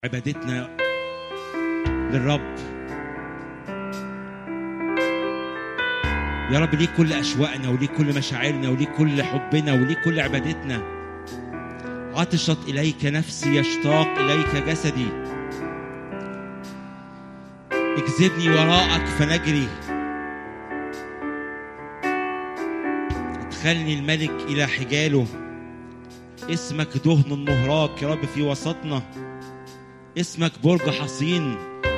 عبادتنا للرب يا رب ليك كل أشواقنا وليك كل مشاعرنا وليك كل حبنا وليك كل عبادتنا عطشت إليك نفسي يشتاق إليك جسدي اجذبني وراءك فنجري ادخلني الملك إلى حجاله اسمك دهن النهراك يا رب في وسطنا اسمك برج حصين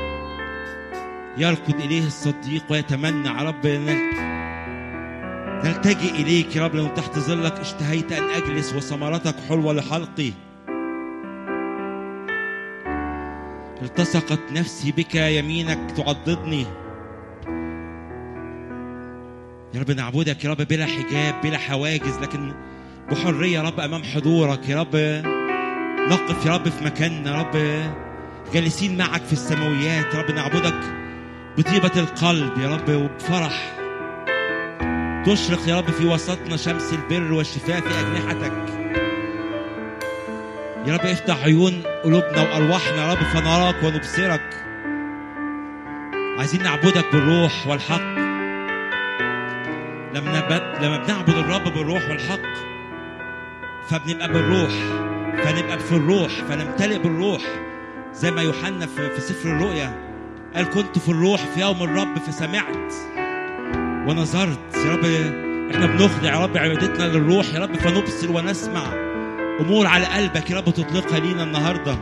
يركض إليه الصديق ويتمنى يا رب نل- نلتجئ إليك يا رب لو تحت ظلك اشتهيت أن أجلس وثمرتك حلوة لحلقي التصقت نفسي بك يمينك تعضدني يا رب نعبدك يا رب بلا حجاب بلا حواجز لكن بحرية يا رب أمام حضورك يا رب نقف يا رب في مكاننا يا رب جالسين معك في السماويات يا رب نعبدك بطيبة القلب يا رب وبفرح تشرق يا رب في وسطنا شمس البر والشفاء في أجنحتك يا رب افتح عيون قلوبنا وأرواحنا يا رب فنراك ونبصرك عايزين نعبدك بالروح والحق لما نب- لما بنعبد الرب بالروح والحق فبنبقى بالروح فنبقى في الروح فنمتلئ بالروح زي ما يوحنا في, في سفر الرؤيا قال كنت في الروح في يوم الرب فسمعت ونظرت يا رب احنا بنخضع يا رب عبادتنا للروح يا رب فنبصر ونسمع امور على قلبك يا رب تطلقها لينا النهارده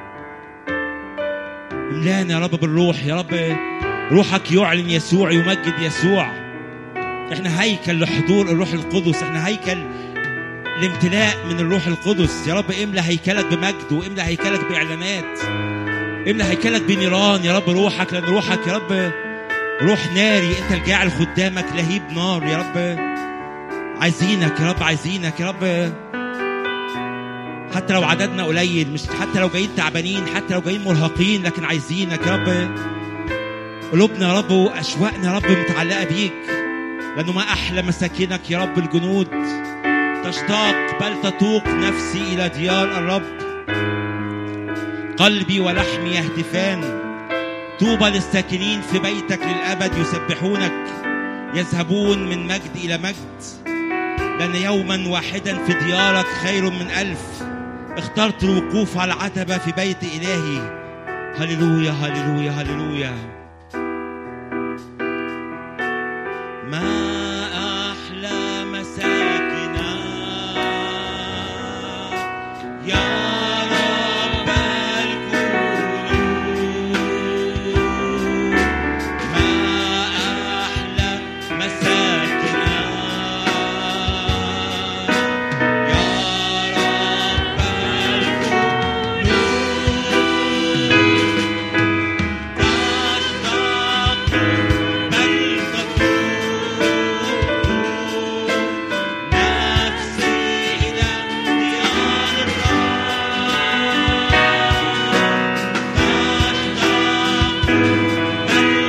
املانا يا رب بالروح يا رب روحك يعلن يسوع يمجد يسوع احنا هيكل لحضور الروح القدس احنا هيكل الامتلاء من الروح القدس يا رب املى هيكلك بمجد واملى هيكلك باعلانات املى هيكلك بنيران يا رب روحك لان روحك يا رب روح ناري انت الجاعل خدامك لهيب نار يا رب عايزينك يا رب عايزينك يا رب حتى لو عددنا قليل مش حتى لو جايين تعبانين حتى لو جايين مرهقين لكن عايزينك يا رب قلوبنا يا رب واشواقنا يا رب متعلقه بيك لانه ما احلى مساكنك يا رب الجنود تشتاق بل تتوق نفسي الى ديار الرب قلبي ولحمي يهتفان طوبى للساكنين في بيتك للابد يسبحونك يذهبون من مجد الى مجد لان يوما واحدا في ديارك خير من الف اخترت الوقوف على العتبه في بيت الهي هللويا هللويا هللويا ما احلى مساكنا يا رب القلوب ما أحلى مساكنا يا رب القلوب تشتاق بل تتوب نفسي إلى ديار الرب تشتاق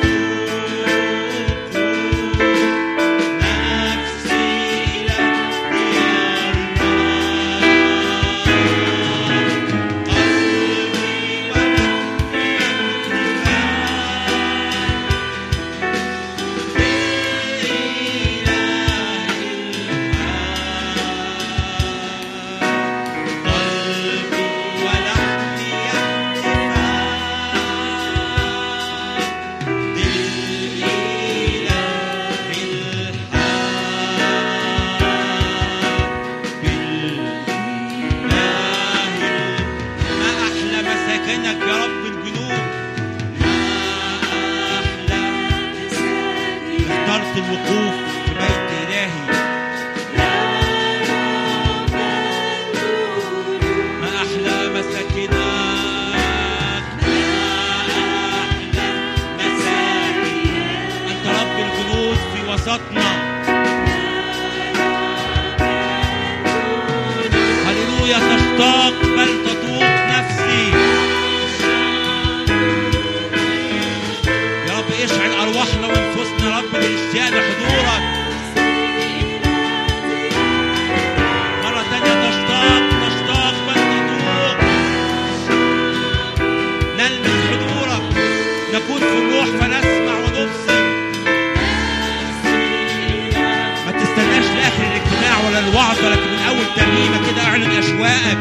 ما أحلى مساكنك يا رب الجنود ما أحلى اخترت الوقوف في بيت إلهي ما أحلى مساكنك ما أحلى مساكنك أنت رب الجنود في وسطنا هللويا تشتاق بل تطوق نفسي يا رب اشعل ارواحنا وانفسنا يا رب بالاشتياق لحضورك مرة تانية تشتاق تشتاق بل تطوق فنسمع ونبصر ما تستناش لاخر الاجتماع ولا الوعظ ولكن من اول ترنيمه كده اعلن اشواقك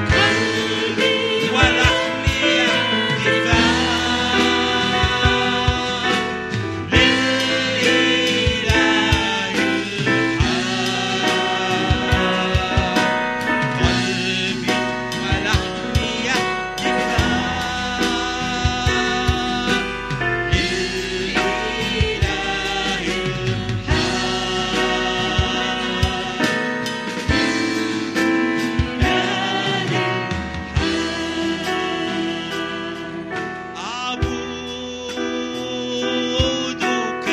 ولحمي كفاح للإله الحق قلبي ولحمي كفاح للإله أعبدك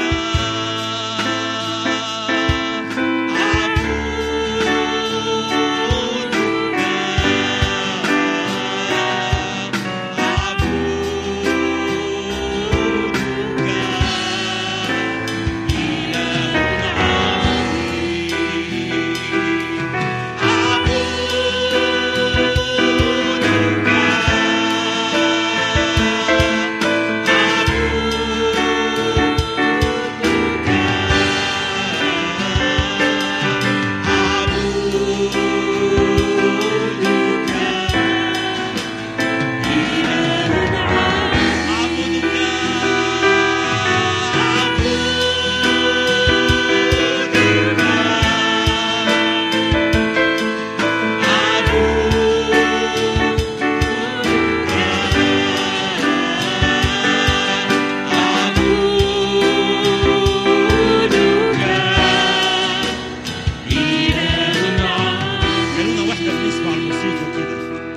خلونا واحنا بنسمع الموسيقى كده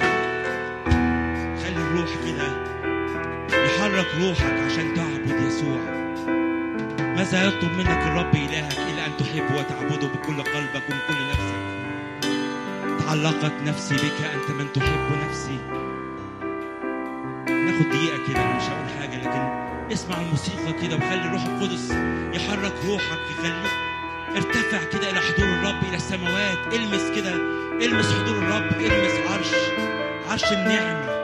خلي الروح كده يحرك روحك عشان تعبد يسوع ماذا يطلب منك الرب إلهك إلا أن تحبه وتعبده بكل قلبك ومن كل نفسك تعلقت نفسي بك أنت من تحب نفسي ناخد دقيقة كده أنا مش هقول حاجة لكن اسمع الموسيقى كده وخلي الروح القدس يحرك روحك يخليك ارتفع كده إلى حضور الرب إلى السماوات المس كده المس حضور الرب المس عرش عرش النعمة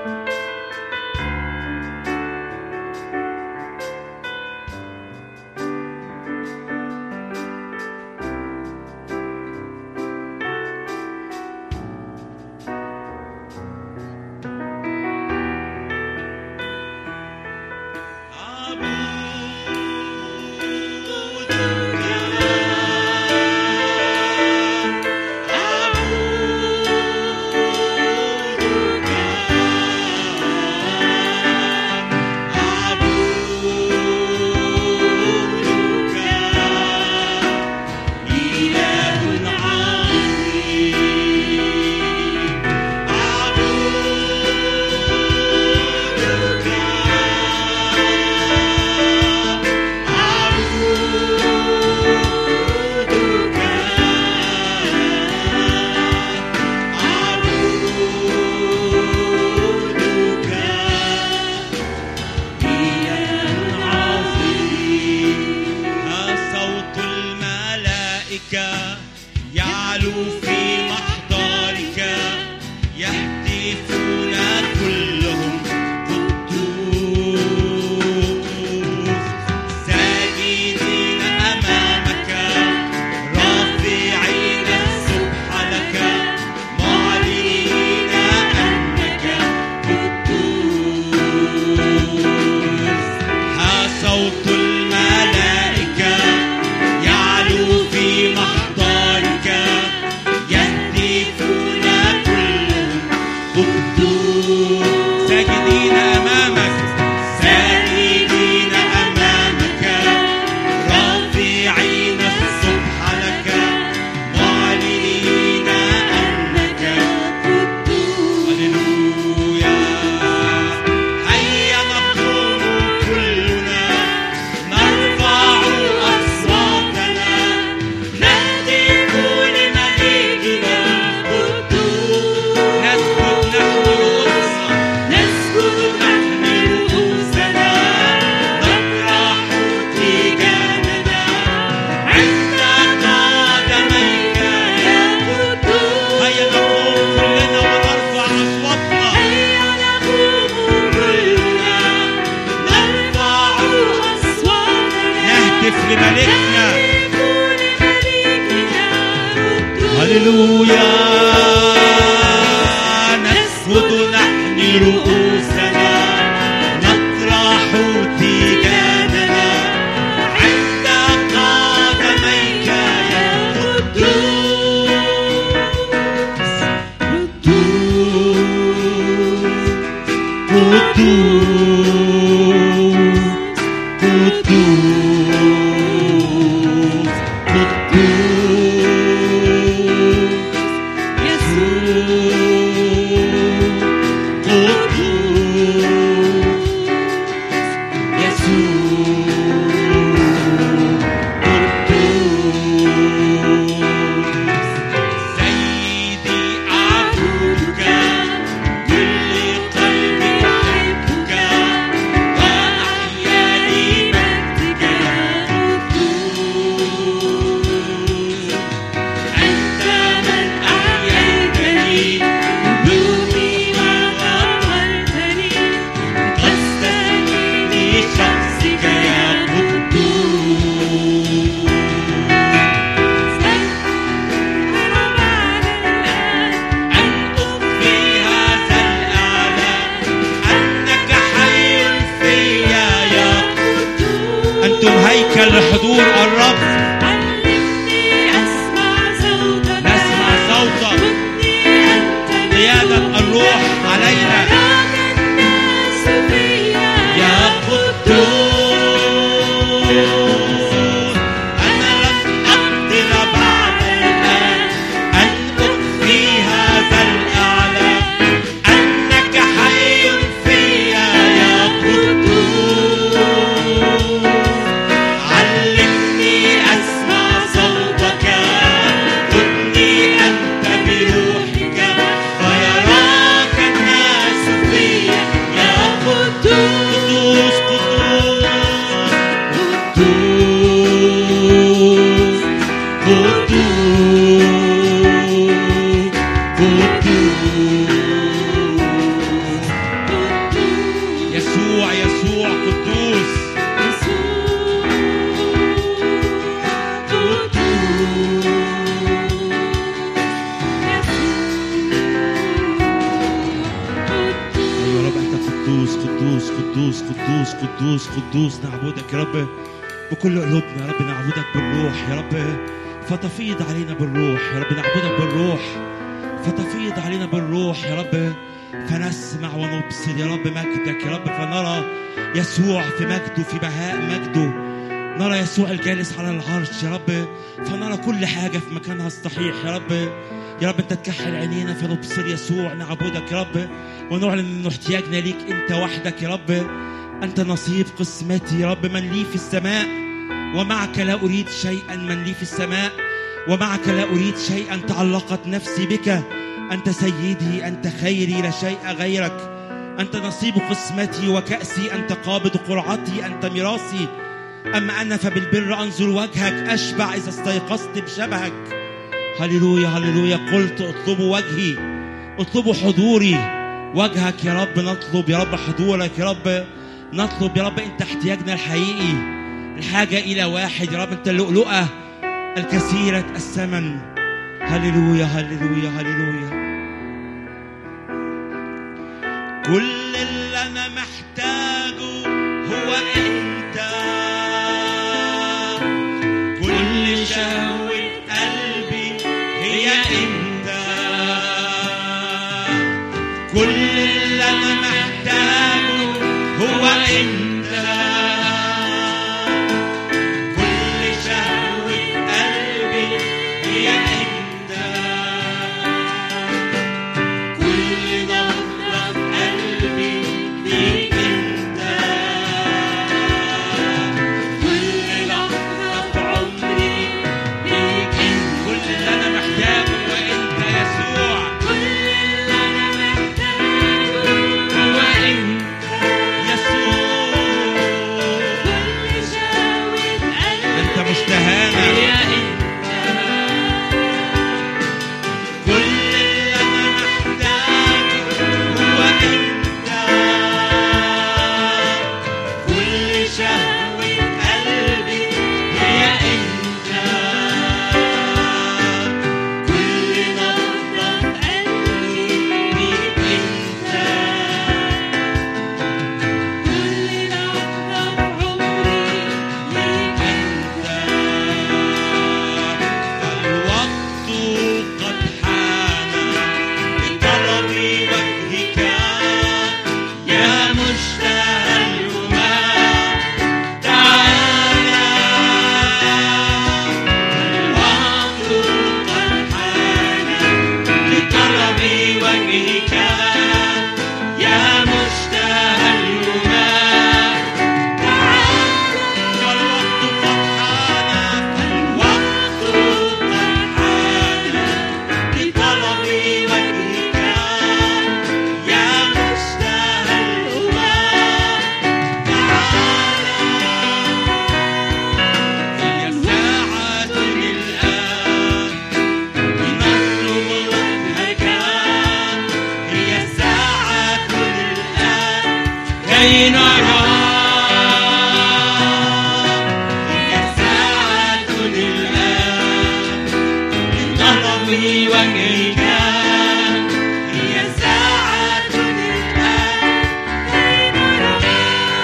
ها صوت الملائكة يعلو في محضرك يهتفون كلهم قدوس ساجدين أمامك رافعين السبح لك معلنين أنك قدوس ها صوت الملائكة يعلو في محضرك يهتفون كلهم قدوس ساجدين أمامك ساجدين أمامك رافعين السبح لك معلنين أنك هللويا هيا نقوم كلنا نرفع أصواتنا نهتف لملكنا قدوس نسجد نحن الأنثى نسجد نحن هللويا نسجد نحن رؤوسنا نطرح تيجاننا عند قدميك يا قدوس قدوس قدوس قدوس سيدي أعبدك كل قلبي أحبك وأحيا لمجدك قدوس أنت من أحييتني بدوني وغفرتني قصدني لشخصك يا قدوس أن أخفي هذا الإعلان أنك حي فيا يا أنتم هيكل حضور الرب نسمع صوتك قيادة الروح علينا يا قدوس أنا لن أقدر بعد الآن أن أخفي هذا الإعلان أنك حي فيا يا قدوس علمني أسمع صوتك خذني أنت بروحك فيراك الناس فيا يا قدوس قدوس قدوس قدوس قدوس يسوع يسوع قدوس أيوة يا رب أنت قدوس قدوس قدوس قدوس قدوس قدوس نعبدك يا رب بكل قلوبنا يا رب نعبدك بالروح يا رب فتفيض علينا بالروح يا رب نعبدك بالروح فتفيض علينا بالروح يا رب فنسمع ونبصر يا رب مجدك يا رب فنرى يسوع في مجده في بهاء مجده نرى يسوع الجالس على العرش يا رب فنرى كل حاجة في مكانها الصحيح يا رب يا رب انت تكحل عينينا فنبصر يسوع نعبدك يا رب ونعلن انه احتياجنا ليك انت وحدك يا رب انت نصيب قسمتي يا رب من لي في السماء ومعك لا اريد شيئا من لي في السماء ومعك لا اريد شيئا تعلقت نفسي بك انت سيدي انت خيري لا شيء غيرك انت نصيب قسمتي وكاسي انت قابض قرعتي انت ميراثي اما انا فبالبر انظر وجهك اشبع اذا استيقظت بشبهك هللويا هللويا قلت اطلبوا وجهي اطلبوا حضوري وجهك يا رب نطلب يا رب حضورك يا رب نطلب يا رب انت احتياجنا الحقيقي الحاجة إلى واحد يا رب انت اللؤلؤة الكثيرة الثمن هللويا هللويا هللويا كل اللي انا محتاجه هو انت كل شهوة قلبي هي انت كل اللي انا محتاجه هو انت كل شهوة قلبي هي انت كل نبضة في قلبي ليك انت كل لحظة في عمري ليك انت كل اللي انا محتاجه هو انت يسوع كل اللي انا محتاجه هو انت يسوع مشتهى الأمم تعالى الوقت قد حان لطلب وجهك يا مشتهى الأمم تعالى الوقت قد حان الوقت قد حان لطلب وجهك يا مشتهى الأمم تعالى هي ساعة الآن لنطلب وجهك هي ساعة الآن كي نرى هي ساعة الآن لطلب وجهك هي ساعة الآن كي نرى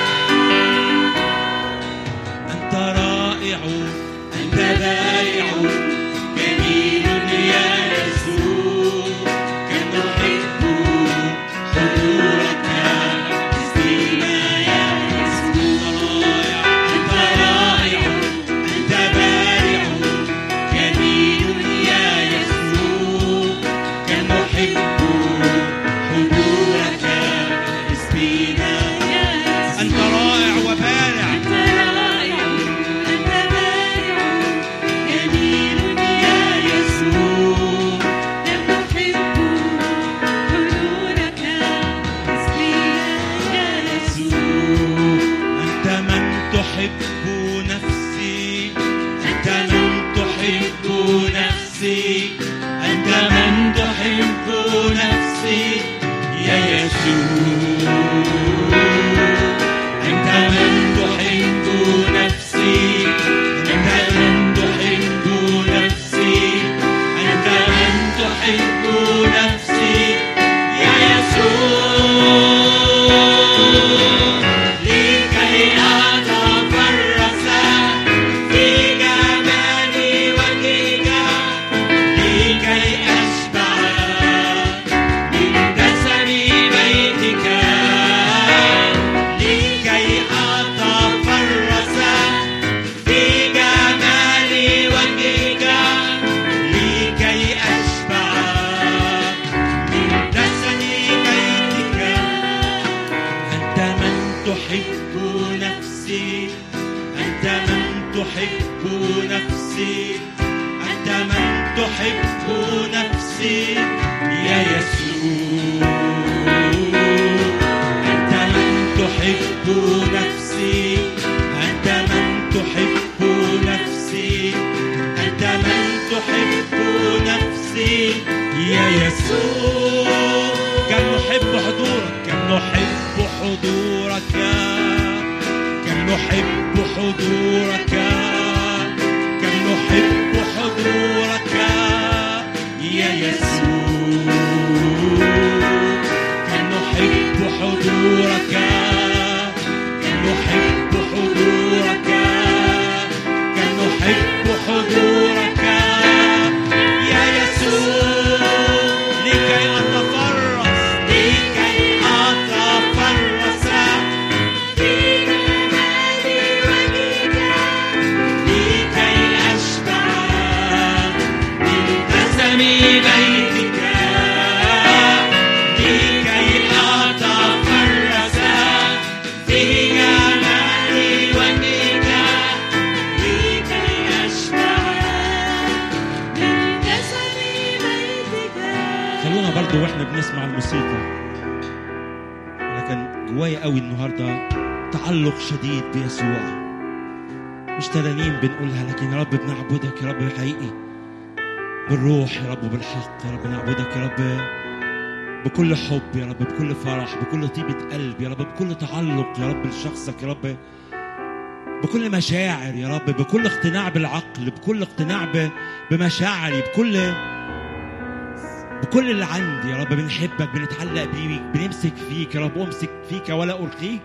أنت رائع أنت بائع جميل يا يسوع كم نحب حضورك اسمنا يا يسوع أنت رائع أنت بائع جميل يا يسوع كم نحب حضورك اسمنا يا يسوع أنت رائع وبارع أنت رائع أنت بارع جميل يا يسوع لم نحب حضورك اسمنا يا يسوع أنت من تحب نفسي أنت من تحب نفسي أنت من تحب نفسي يا يسوع أنت من تحب نفسي أنت من تحب نفسي أنت من تحب نفسي يا يسوع لكي أتفرس في جمال وجهك لكي أشبع من دسم بيتك لكي أتفرس في جمال وجهك لكي أشبع من دسم بيتك أنت من تحب نفسي أنت من تحب نفسي أنت من تحب نفسي يا يسوع أنت من تحب نفسي أنت من تحب نفسي أنت من تحب نفسي يا يسوع كم نحب حضورك كم نحب حضورك كم نحب حضورك كم نحب حضورك يا يسوع كم نحب حضورك كم نحب حضورك كم نحب حضورك يا يسوع لكي أتفرس لكي أتفرس في جمال وجهك لكي أشبع من دسم بيتك لكي أتفرس في جمال وجهك لكي أشبع من دسم بيتك خلونا برضو واحنا بنسمع الموسيقى انا كان جوايا قوي النهارده تعلق شديد بيسوع مش ترانيم بنقولها لكن يا رب بنعبدك يا رب حقيقي بالروح يا رب وبالحق يا رب نعبدك يا رب بكل حب يا رب بكل فرح بكل طيبة قلب يا رب بكل تعلق يا رب لشخصك يا رب بكل مشاعر يا رب بكل اقتناع بالعقل بكل اقتناع ب- بمشاعري بكل بكل اللي عندي يا رب بنحبك بنتعلق بيك بنمسك فيك يا رب امسك فيك ولا القيك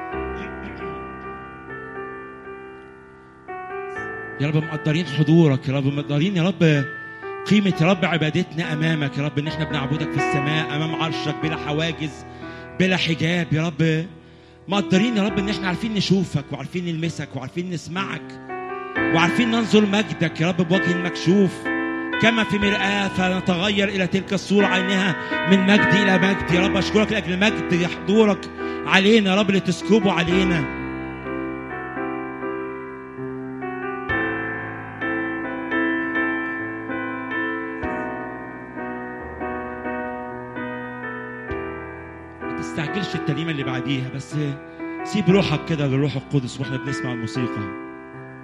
يا رب مقدرين حضورك يا رب مقدرين يا رب قيمة يا رب عبادتنا أمامك يا رب إن إحنا بنعبدك في السماء أمام عرشك بلا حواجز بلا حجاب يا رب مقدرين يا رب ان احنا عارفين نشوفك وعارفين نلمسك وعارفين نسمعك وعارفين ننظر مجدك يا رب بوجه مكشوف كما في مرآة فنتغير إلى تلك الصورة عينها من مجد إلى مجد يا رب أشكرك لأجل مجد حضورك علينا يا رب اللي تسكبه علينا ما تستعجلش الترنيمة اللي بعديها بس سيب روحك كده للروح القدس واحنا بنسمع الموسيقى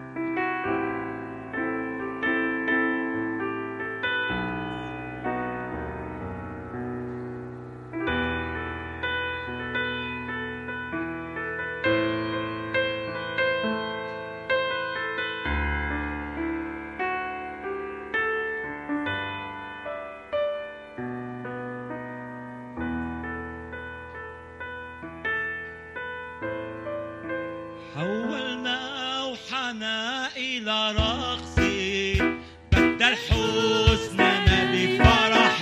حولنا وحنا إلى رقص بدل حزننا بفرح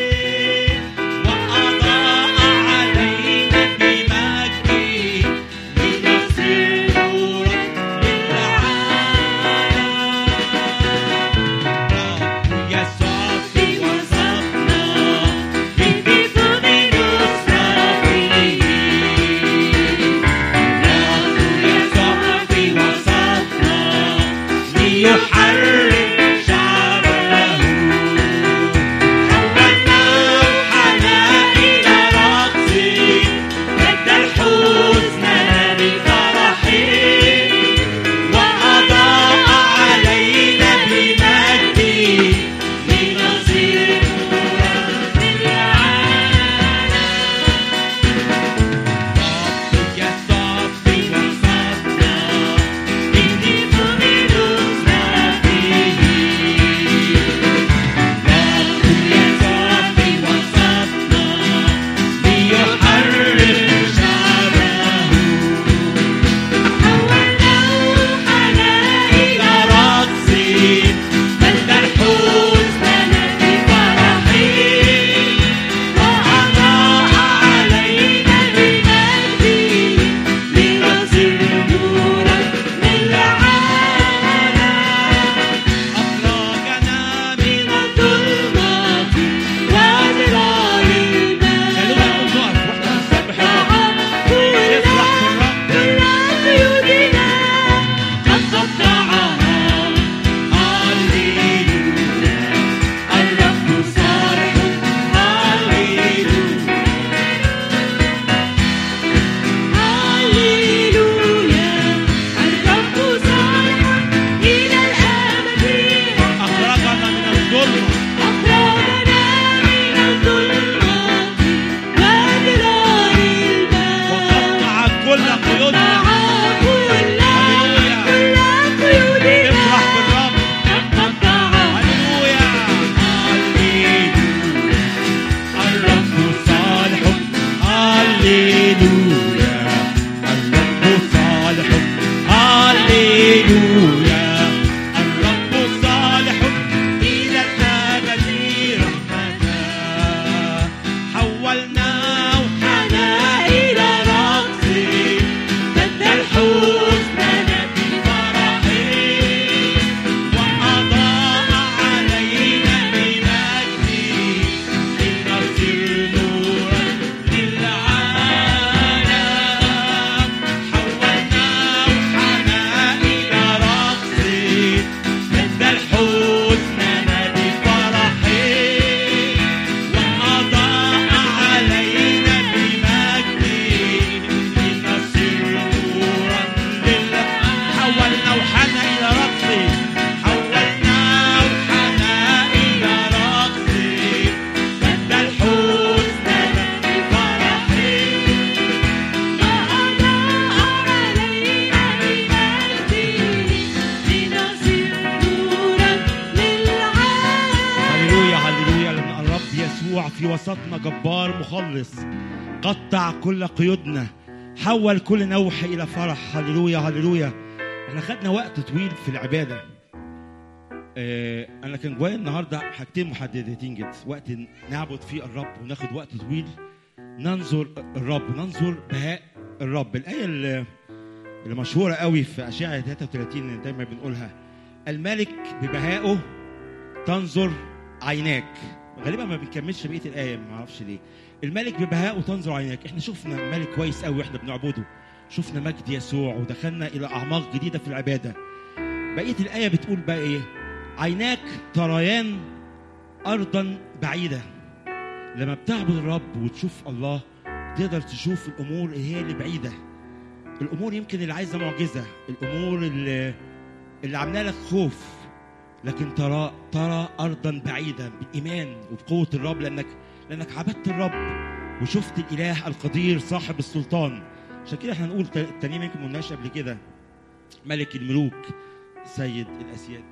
وأضاء علينا بمجد لنصير نورا للعالم يسوع في وسطنا يهتف بنصرته يسوع في وسطنا ليحرك شعبه حولنا روحنا إلى رقص بدل حزننا بفرح وأضاء علينا بمجد لنصير نورا للعالم يسوع في وسطنا يهتف بنصرته يسوع في وسطنا ليحرر شعبه حولنا روحنا إلى رقص بدل حزننا بفرح وأضاء علينا بمجد لنصير نورا للعالم أخرجنا من الظلمات وزرار أخرجنا من الظلمة أخرجنا من الظلمات وأدرار الماء وقطع كل قيودنا قطع كل كل قيودنا افرح بالرب قطع هللويا الرب صالح هللويا الرب صالح هللويا الرب صالح إلى الأبد رحمته حولنا وحنا إلى رقص بدل حزننا بفرح وأضاء علينا بمجد لنصير نورا للعالم حولنا وحنا إلى رقص بدل حزننا بفرح وأضاء علينا بمجد لنصير نورا للعالم حولنا وحنا إلى رقص حولنا وحنا إلى رقص بدل حزننا بفرح هللويا هللويا لأن الرب يسوع في وسطنا جبار مخلص قطع كل قيودنا حول كل نوح إلى فرح هللويا هللويا احنا خدنا وقت طويل في العبادة آه أنا كان جوايا النهاردة حاجتين محددتين جدا وقت نعبد فيه الرب وناخد وقت طويل ننظر الرب ننظر بهاء الرب الآية اللي اللي مشهورة قوي في أشعة 33 اللي دايما بنقولها الملك ببهائه تنظر عيناك غالبا ما بنكملش بقية الآية ما اعرفش ليه الملك ببهائه تنظر عيناك احنا شفنا ملك كويس قوي واحنا بنعبده شفنا مجد يسوع ودخلنا إلى أعماق جديدة في العبادة بقية الآية بتقول بقى إيه عيناك تريان أرضا بعيدة لما بتعبد الرب وتشوف الله تقدر تشوف الأمور هي اللي بعيدة الأمور يمكن اللي عايزة معجزة الأمور اللي, اللي عاملة لك خوف لكن ترى ترى أرضا بعيدة بالإيمان وبقوة الرب لأنك لأنك عبدت الرب وشفت الإله القدير صاحب السلطان عشان كده احنا نقول التانيين يمكن ما قلناش قبل كده ملك الملوك سيد الأسياد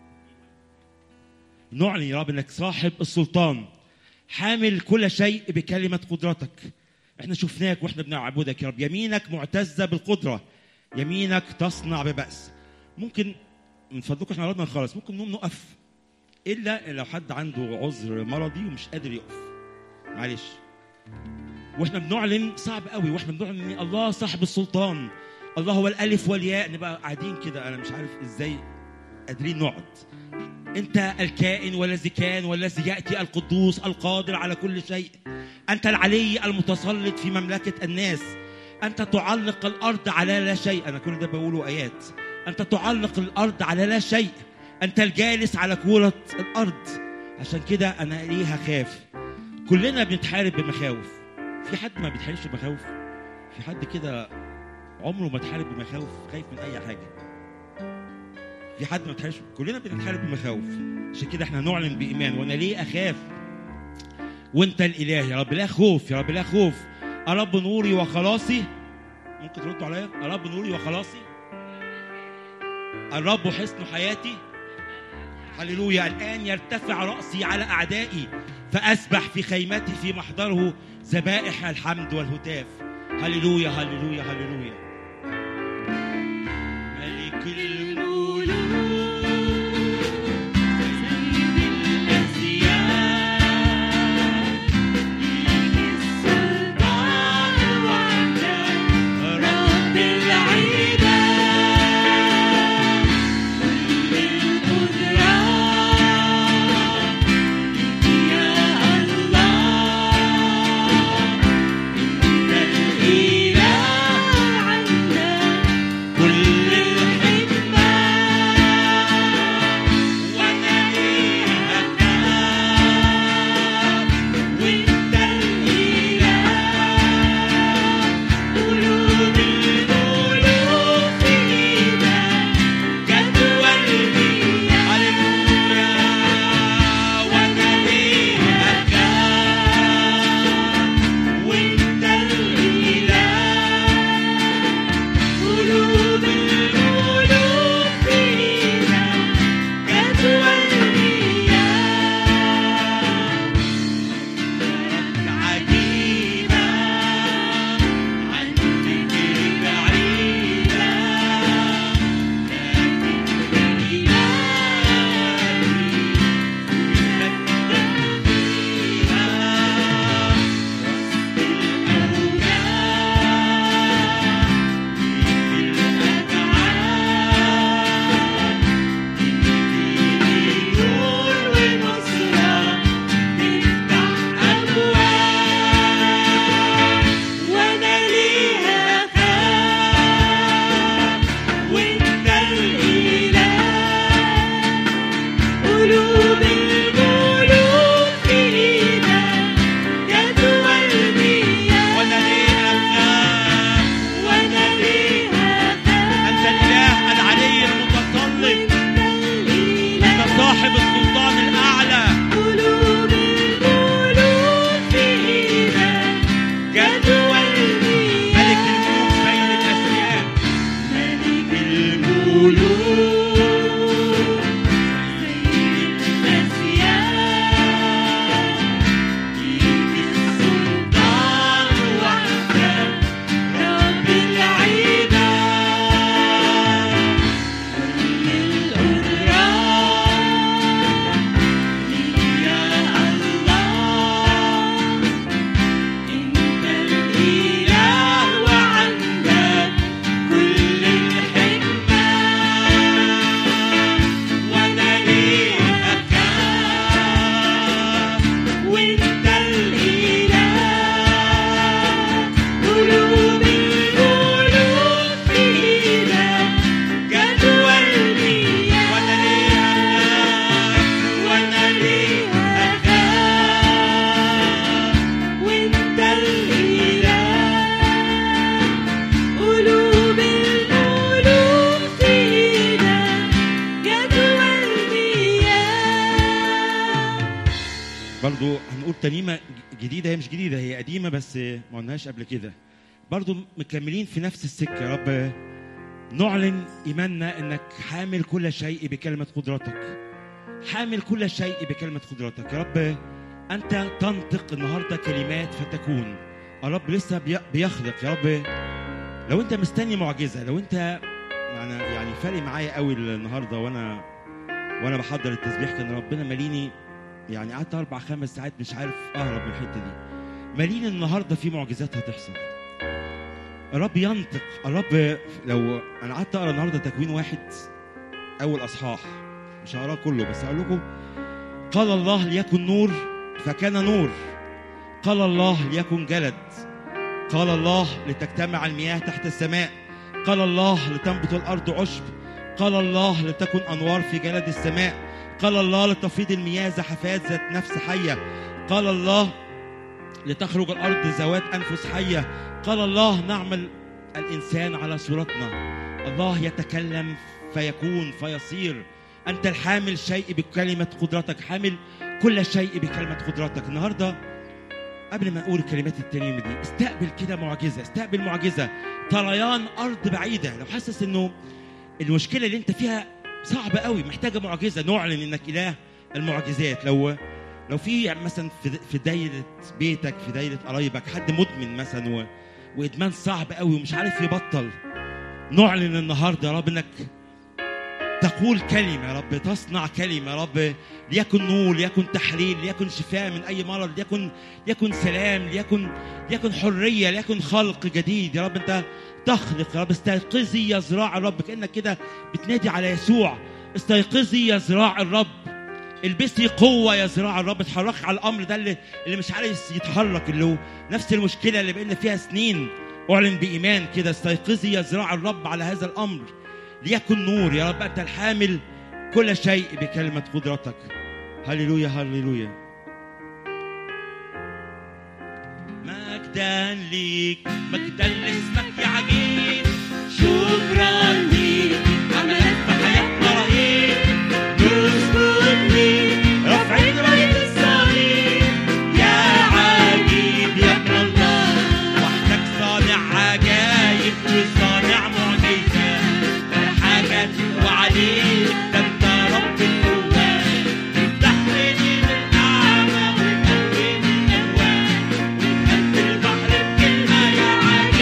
نعلن يا رب انك صاحب السلطان حامل كل شيء بكلمة قدرتك احنا شفناك واحنا بنعبدك يا رب يمينك معتزة بالقدرة يمينك تصنع ببأس ممكن من فضلكم احنا قربنا نخلص ممكن نقوم نقف الا لو حد عنده عذر مرضي ومش قادر يقف معلش واحنا بنعلن صعب قوي واحنا بنعلن ان الله صاحب السلطان الله هو الالف والياء نبقى قاعدين كده انا مش عارف ازاي قادرين نقعد انت الكائن والذي كان والذي ياتي القدوس القادر على كل شيء انت العلي المتسلط في مملكه الناس انت تعلق الارض على لا شيء انا كل ده بقوله ايات انت تعلق الارض على لا شيء انت الجالس على كره الارض عشان كده انا ليه هخاف كلنا بنتحارب بمخاوف في حد ما بيتحاربش بمخاوف في حد كده عمره ما اتحارب بمخاوف خايف من اي حاجه في حد ما بيتحاربش كلنا بنتحارب بمخاوف عشان كده احنا نعلن بايمان وانا ليه اخاف وانت الاله يا رب لا خوف يا رب لا خوف يا رب نوري وخلاصي ممكن تردوا عليا يا رب نوري وخلاصي الرب حصن حياتي هللويا الآن يرتفع رأسي على أعدائي فأسبح في خيمتي في محضره ذبائح الحمد والهتاف هللويا هللويا هللويا ملك الملوك سيد الأسياد ليك السلطان وحدك رب العباد كل القدرة ليك يا الله أنت الإله عندك كل الحكمة ترنيمه جديده هي مش جديده هي قديمه بس ما قلناهاش قبل كده برضو مكملين في نفس السكه يا رب نعلن ايماننا انك حامل كل شيء بكلمه قدرتك حامل كل شيء بكلمه قدرتك يا رب انت تنطق النهارده كلمات فتكون يا رب لسه بي- بيخلق يا رب لو انت مستني معجزه لو انت يعني يعني فارق معايا قوي النهارده وانا وانا بحضر التسبيح كان ربنا ماليني يعني قعدت اربع خمس ساعات مش عارف اهرب من الحته دي ماليني النهارده في معجزات هتحصل الرب ينطق الرب لو انا قعدت اقرا النهارده تكوين واحد اول اصحاح مش هقراه كله بس هقول لكم قال الله ليكن نور فكان نور قال الله ليكن جلد قال الله لتجتمع المياه تحت السماء قال الله لتنبت الارض عشب قال الله لتكن انوار في جلد السماء قال الله لتفيض المياه زحفات ذات نفس حيه قال الله لتخرج الارض ذوات انفس حيه قال الله نعمل الانسان على صورتنا الله يتكلم فيكون فيصير انت الحامل شيء بكلمه قدرتك حامل كل شيء بكلمه قدرتك النهارده قبل ما نقول الكلمات الترنيمه دي استقبل كده معجزه استقبل معجزه طريان ارض بعيده لو حاسس انه المشكله اللي انت فيها صعبه قوي محتاجه معجزه نعلن انك اله المعجزات لو لو في مثلا في في دايره بيتك في دايره قرايبك حد مدمن مثلا و... وادمان صعب قوي ومش عارف يبطل نعلن النهارده يا رب انك تقول كلمة يا رب تصنع كلمة يا رب ليكن نور ليكن تحليل ليكن شفاء من أي مرض ليكن ليكن سلام ليكن ليكن حرية ليكن خلق جديد يا رب أنت تخلق يا رب استيقظي يا ذراع الرب كأنك كده بتنادي على يسوع استيقظي يا ذراع الرب البسي قوة يا ذراع الرب اتحركي على الأمر ده اللي, اللي مش عارف يتحرك اللي هو نفس المشكلة اللي بقينا فيها سنين أعلن بإيمان كده استيقظي يا ذراع الرب على هذا الأمر ليكن نور يا رب أنت الحامل كل شيء بكلمة قدرتك هللويا هللويا مجدا ليك مجدا لاسمك يا عجيب شكرا ليك عملت في حياتنا رهيب نسجد ليك رافعين راية الصليب يا عجيب يا ابن الله وحدك صانع عجايب وصانع معجزات حاجات وعليك ده انت رب القوات تحميني من الاعمى وتقويني من الالوان وتهد البحر بكلمه يا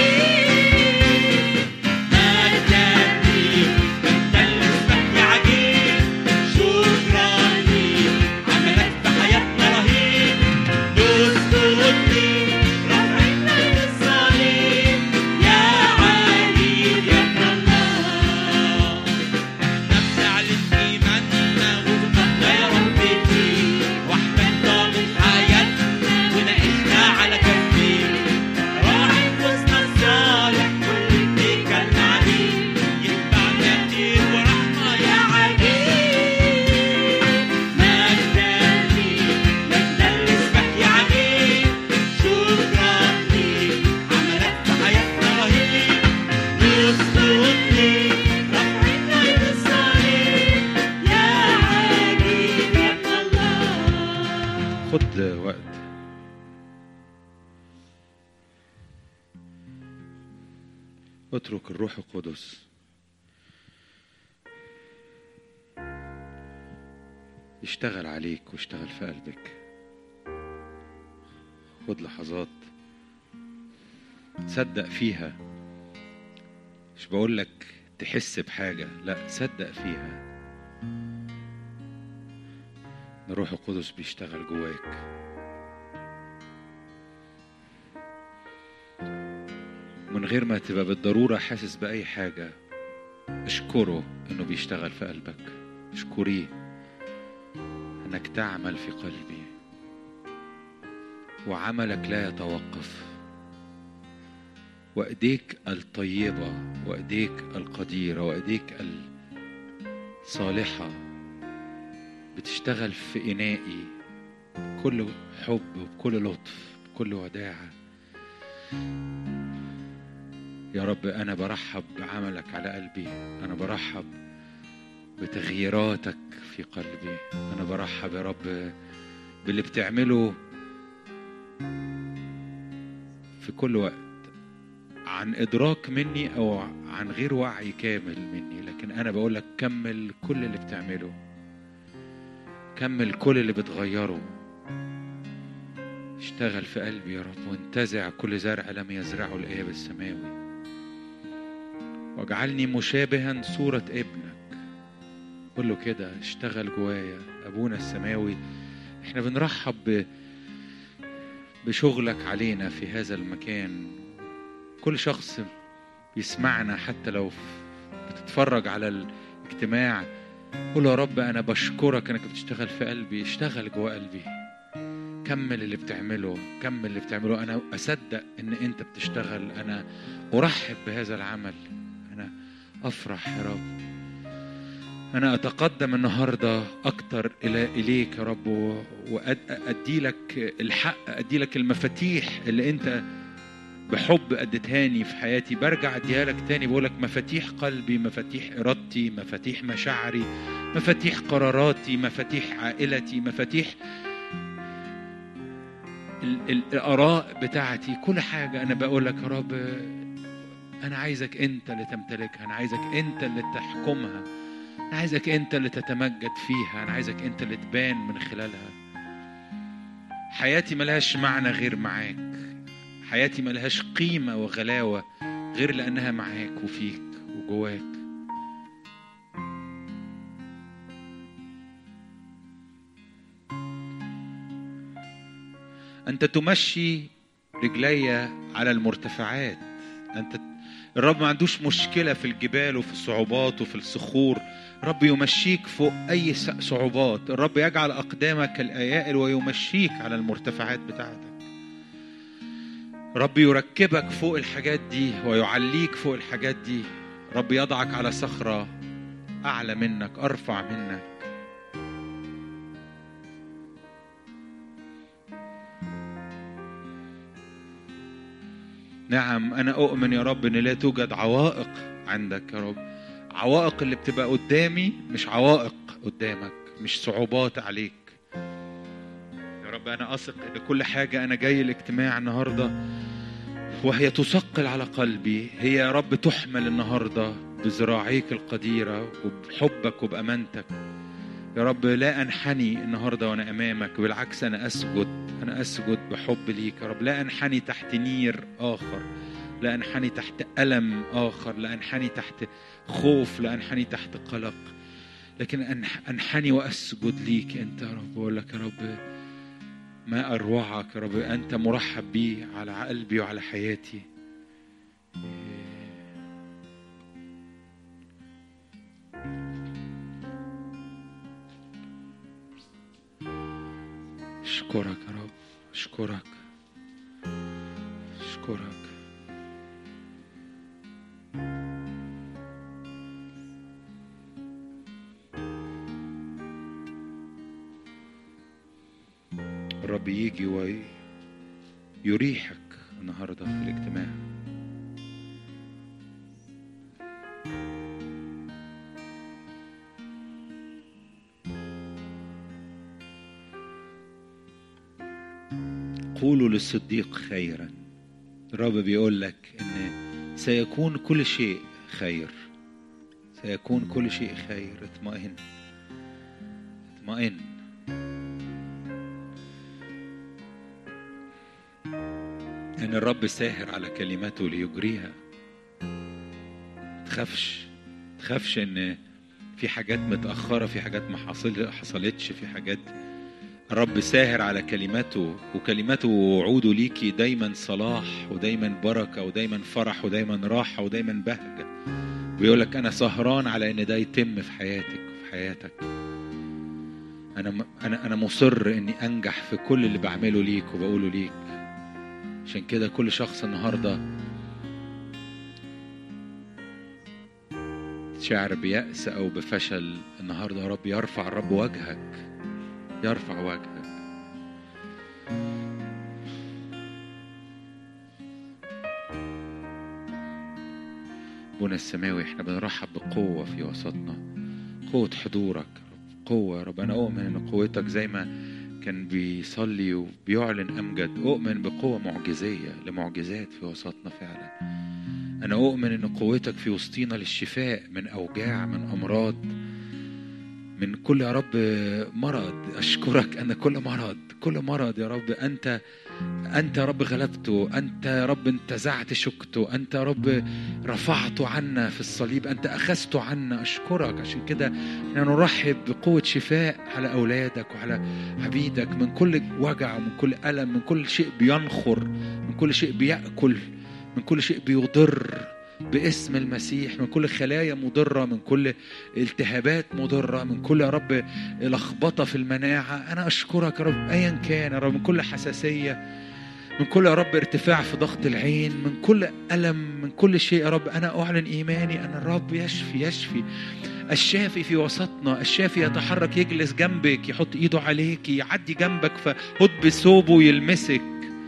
عجيب مجدا ليك مجدا لاسمك يا عجيب شكرا ليك عملك في حياتنا رهيب نسجد ليك رافعين راية الصليب يا عجيب يا ابن الله نعلن إيماننا وثقتنا يا رب فيك وحدك ضامن حياتنا وناقشنا على كفيك راعي في وسطنا الصالح كل اتكلنا عليه يتبعنا كتير ورحمة يا عجيب مجدا ليك مجدا لاسمك يا عجيب شكرا ليك عملك في حياتنا رهيب نسجد ليك رافعين راية الصليب يا عجيب يا ابن الله خد وقت اترك الروح القدس يشتغل عليك ويشتغل في قلبك خد لحظات تصدق فيها مش بقول لك تحس بحاجة لا صدق فيها ان الروح القدس بيشتغل جواك من غير ما تبقى بالضرورة حاسس بأي حاجة اشكره انه بيشتغل في قلبك اشكريه انك تعمل في قلبي وعملك لا يتوقف وايديك الطيبة وايديك القديرة وايديك الصالحة بتشتغل في إنائي بكل حب وبكل لطف بكل وداعة يا رب أنا برحب بعملك على قلبي أنا برحب بتغييراتك في قلبي أنا برحب يا رب باللي بتعمله في كل وقت عن ادراك مني او عن غير وعي كامل مني لكن انا بقول لك كمل كل اللي بتعمله كمل كل اللي بتغيره اشتغل في قلبي يا رب وانتزع كل زرع لم يزرعه الآب السماوي واجعلني مشابها صورة ابنك قول له كده اشتغل جوايا أبونا السماوي احنا بنرحب ب... بشغلك علينا في هذا المكان كل شخص يسمعنا حتى لو بتتفرج على الاجتماع قول له يا رب انا بشكرك انك بتشتغل في قلبي اشتغل جوا قلبي كمل اللي بتعمله كمل اللي بتعمله انا اصدق ان انت بتشتغل انا ارحب بهذا العمل انا افرح يا رب انا اتقدم النهارده اكتر الى اليك يا رب وادي لك الحق ادي لك المفاتيح اللي انت بحب اديتهاني في حياتي برجع اديها لك تاني بقول لك مفاتيح قلبي مفاتيح ارادتي مفاتيح مشاعري مفاتيح قراراتي مفاتيح عائلتي مفاتيح ال- ال- الاراء بتاعتي كل حاجه انا بقول لك يا رب انا عايزك انت اللي تمتلكها انا عايزك انت اللي تحكمها انا عايزك انت اللي تتمجد فيها انا عايزك انت اللي تبان من خلالها حياتي ملهاش معنى غير معاك حياتي ملهاش قيمة وغلاوة غير لأنها معاك وفيك وجواك أنت تمشي رجلي على المرتفعات أنت الرب ما عندوش مشكلة في الجبال وفي الصعوبات وفي الصخور رب يمشيك فوق أي صعوبات الرب يجعل أقدامك كالأيائل ويمشيك على المرتفعات بتاعتك رب يركبك فوق الحاجات دي ويعليك فوق الحاجات دي رب يضعك على صخرة أعلى منك أرفع منك نعم أنا أؤمن يا رب إن لا توجد عوائق عندك يا رب عوائق اللي بتبقى قدامي مش عوائق قدامك مش صعوبات عليك يا رب أنا أثق إن كل حاجة أنا جاي الاجتماع النهاردة وهي تثقل على قلبي هي يا رب تحمل النهارده بذراعيك القديره وبحبك وبامانتك يا رب لا انحني النهارده وانا امامك بالعكس انا اسجد انا اسجد بحب ليك يا رب لا انحني تحت نير اخر لا انحني تحت الم اخر لا انحني تحت خوف لا انحني تحت قلق لكن انحني واسجد ليك انت يا رب بقول لك يا رب ما أروعك يا رب أنت مرحب بي على قلبي وعلى حياتي أشكرك يا رب أشكرك أشكرك الرب يجي ويريحك النهارده في الاجتماع قولوا للصديق خيرا الرب بيقول لك ان سيكون كل شيء خير سيكون كل شيء خير اطمئن اطمئن ان الرب ساهر على كلماته ليجريها تخافش تخافش ان في حاجات متأخرة في حاجات ما حصل حصلتش في حاجات الرب ساهر على كلماته وكلماته ووعوده ليكي دايما صلاح ودايما بركة ودايما فرح ودايما راحة ودايما بهجة ويقول لك أنا سهران على إن ده يتم في حياتك وفي حياتك أنا أنا أنا مصر إني أنجح في كل اللي بعمله ليك وبقوله ليك عشان كده كل شخص النهارده شعر بيأس أو بفشل النهارده يا رب يرفع الرب وجهك يرفع وجهك أبونا السماوي احنا بنرحب بقوة في وسطنا قوة حضورك قوة يا رب أنا أؤمن إن قوتك زي ما كان بيصلي وبيعلن أمجد أؤمن بقوة معجزية لمعجزات في وسطنا فعلا أنا أؤمن إن قوتك في وسطينا للشفاء من أوجاع من أمراض من كل يا رب مرض أشكرك أن كل مرض كل مرض يا رب أنت أنت يا رب غلبته أنت يا رب انتزعت شوكته أنت يا رب رفعته عنا في الصليب أنت أخذته عنا أشكرك عشان كده احنا نرحب بقوة شفاء على أولادك وعلى عبيدك من كل وجع ومن كل ألم من كل شيء بينخر من كل شيء بيأكل من كل شيء بيضر باسم المسيح من كل خلايا مضرة من كل التهابات مضرة من كل يا رب لخبطة في المناعة أنا أشكرك يا رب أيا كان يا رب من كل حساسية من كل يا رب ارتفاع في ضغط العين من كل ألم من كل شيء يا رب أنا أعلن إيماني أن الرب يشفي يشفي الشافي في وسطنا الشافي يتحرك يجلس جنبك يحط ايده عليك يعدي جنبك فهد بثوبه يلمسك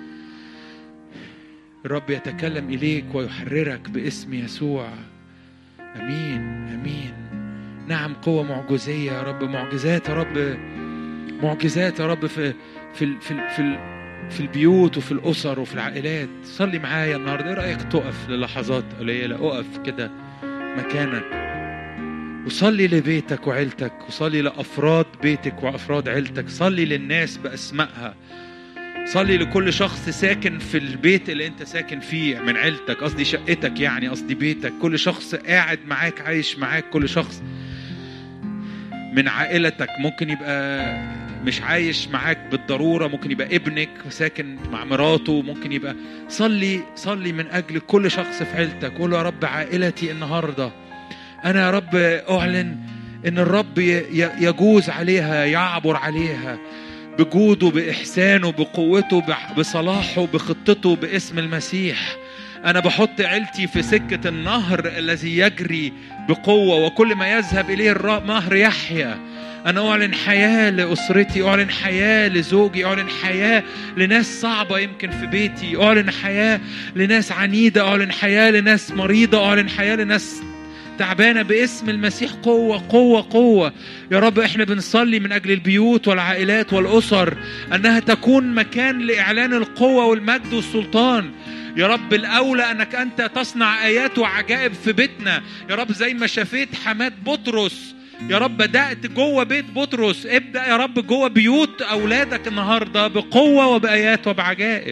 الرب يتكلم إليك ويحررك باسم يسوع أمين أمين نعم قوة معجزية يا رب معجزات يا رب معجزات يا رب في في ال- في ال- في ال- في البيوت وفي الأسر وفي العائلات صلي معايا النهارده إيه رأيك تقف للحظات قليلة أقف كده مكانك وصلي لبيتك وعيلتك وصلي لأفراد بيتك وأفراد عيلتك صلي للناس بأسمائها صلي لكل شخص ساكن في البيت اللي انت ساكن فيه من عيلتك قصدي شقتك يعني قصدي بيتك كل شخص قاعد معاك عايش معاك كل شخص من عائلتك ممكن يبقى مش عايش معاك بالضرورة ممكن يبقى ابنك ساكن مع مراته ممكن يبقى صلي صلي من أجل كل شخص في عيلتك قول يا رب عائلتي النهاردة أنا يا رب أعلن إن الرب ي- ي- يجوز عليها يعبر عليها بجوده بإحسانه بقوته بح- بصلاحه بخطته باسم المسيح أنا بحط عيلتي في سكة النهر الذي يجري بقوة وكل ما يذهب إليه الر- النهر يحيا أنا أعلن حياة لأسرتي أعلن حياة لزوجي أعلن حياة لناس صعبة يمكن في بيتي أعلن حياة لناس عنيدة أعلن حياة لناس مريضة أعلن حياة لناس تعبانة باسم المسيح قوة قوة قوة يا رب احنا بنصلي من أجل البيوت والعائلات والأسر أنها تكون مكان لإعلان القوة والمجد والسلطان يا رب الأولى أنك أنت تصنع آيات وعجائب في بيتنا يا رب زي ما شفيت حماة بطرس يا رب بدأت جوه بيت بطرس ابدأ يا رب جوه بيوت أولادك النهاردة بقوة وبآيات وبعجائب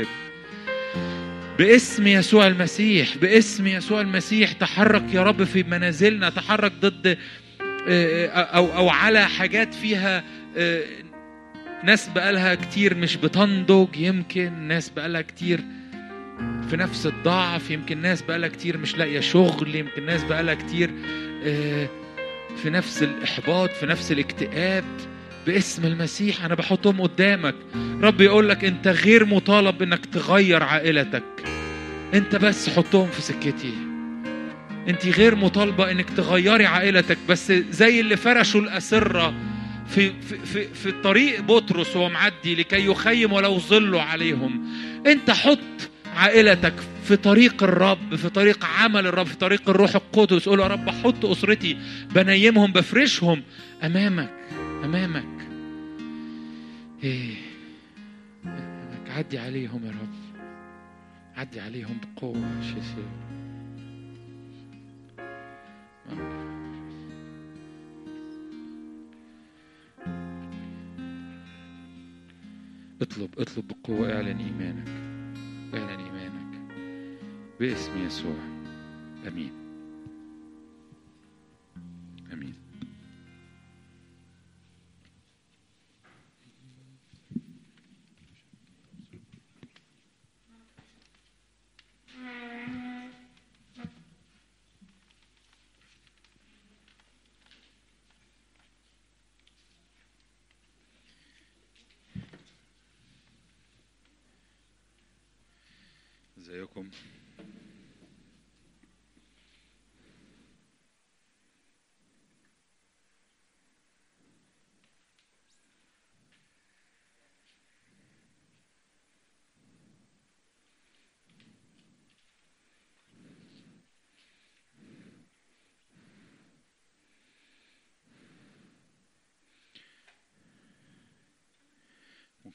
باسم يسوع المسيح باسم يسوع المسيح تحرك يا رب في منازلنا تحرك ضد آه، او او على حاجات فيها آه، ناس بقالها كتير مش بتنضج يمكن ناس بقالها كتير في نفس الضعف يمكن ناس بقالها كتير مش لاقيه شغل يمكن ناس بقالها كتير آه، في نفس الاحباط في نفس الاكتئاب باسم المسيح انا بحطهم قدامك رب يقول لك انت غير مطالب انك تغير عائلتك انت بس حطهم في سكتي انت غير مطالبه انك تغيري عائلتك بس زي اللي فرشوا الاسره في في في, في طريق بطرس وهو معدي لكي يخيم ولو ظلوا عليهم انت حط عائلتك في طريق الرب في طريق عمل الرب في طريق الروح القدس قول يا رب حط اسرتي بنيمهم بفرشهم امامك امامك ايه إنك عدي عليهم يا رب عدي عليهم بقوة شيء اطلب اطلب بقوة اعلن ايمانك اعلن ايمانك باسم يسوع امين امين ازيكم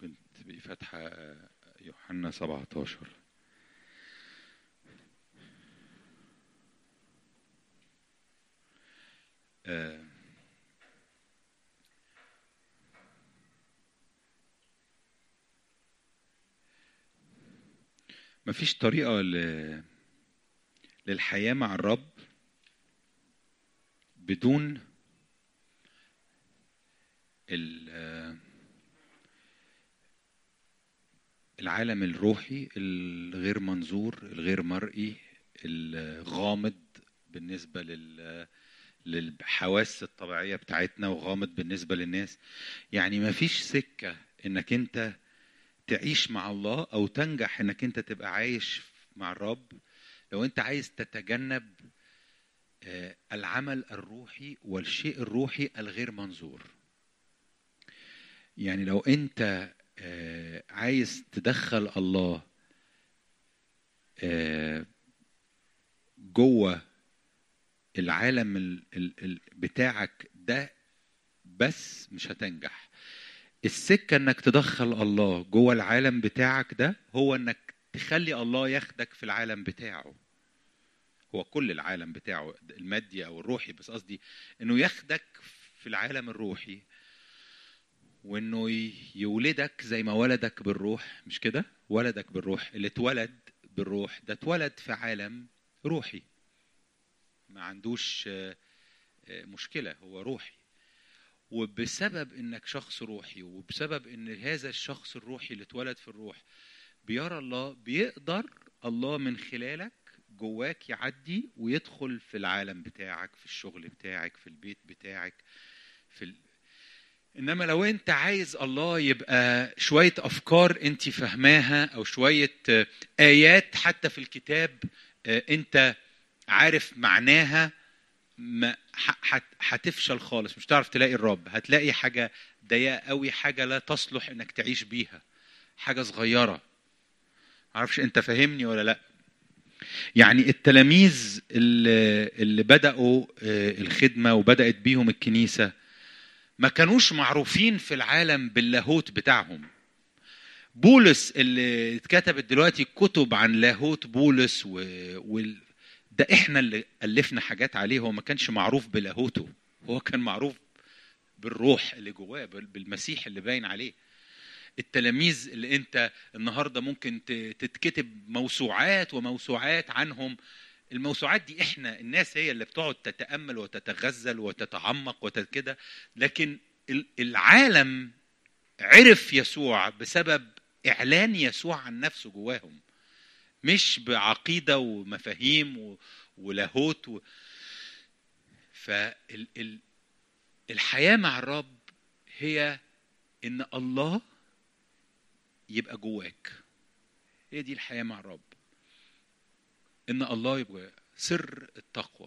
ممكن تبقي فاتحة يوحنا 17 آه، مفيش طريقة ل... للحياة مع الرب بدون ال... آه، العالم الروحي الغير منظور الغير مرئي الغامض بالنسبة لل للحواس الطبيعية بتاعتنا وغامض بالنسبة للناس يعني ما فيش سكة انك انت تعيش مع الله او تنجح انك انت تبقى عايش مع الرب لو انت عايز تتجنب آه، العمل الروحي والشيء الروحي الغير منظور يعني لو انت آه، عايز تدخل الله آه، جوه العالم ال- ال- ال- بتاعك ده بس مش هتنجح السكة انك تدخل الله جوه العالم بتاعك ده هو انك تخلي الله ياخدك في العالم بتاعه هو كل العالم بتاعه المادي او الروحي بس قصدي انه ياخدك في العالم الروحي وانه ي- يولدك زي ما ولدك بالروح مش كده ولدك بالروح اللي اتولد بالروح ده اتولد في عالم روحي ما عندوش آه، آه، مشكلة هو روحي وبسبب انك شخص روحي وبسبب ان هذا الشخص الروحي اللي اتولد في الروح بيرى الله بيقدر الله من خلالك جواك يعدي ويدخل في العالم بتاعك في الشغل بتاعك في البيت بتاعك في ال... انما لو انت عايز الله يبقى شويه افكار انت فاهماها او شويه آه، ايات حتى في الكتاب آه، انت عارف معناها ما ح- هت- هتفشل خالص مش هتعرف تلاقي الرب هتلاقي حاجه ضيقه قوي حاجه لا تصلح انك تعيش بيها حاجه صغيره معرفش انت فاهمني ولا لا يعني التلاميذ اللي, اللي بدأوا آه، الخدمة وبدأت بيهم الكنيسة ما كانوش معروفين في العالم باللاهوت بتاعهم بولس اللي اتكتبت دلوقتي كتب عن لاهوت بولس و... وال... ده احنا اللي ألفنا حاجات عليه هو ما كانش معروف بلاهوته هو كان معروف بالروح اللي جواه بال- بالمسيح اللي باين عليه التلاميذ اللي انت النهارده ممكن ت- تتكتب موسوعات وموسوعات عنهم الموسوعات دي احنا الناس هي اللي بتقعد تتامل وتتغزل وتتعمق وكده لكن ال- العالم عرف يسوع بسبب اعلان يسوع عن نفسه جواهم مش بعقيده ومفاهيم و- ولاهوت و... فالحياه مع الرب هي ان الله يبقى جواك هي دي الحياه مع الرب ان الله يبقى سر التقوى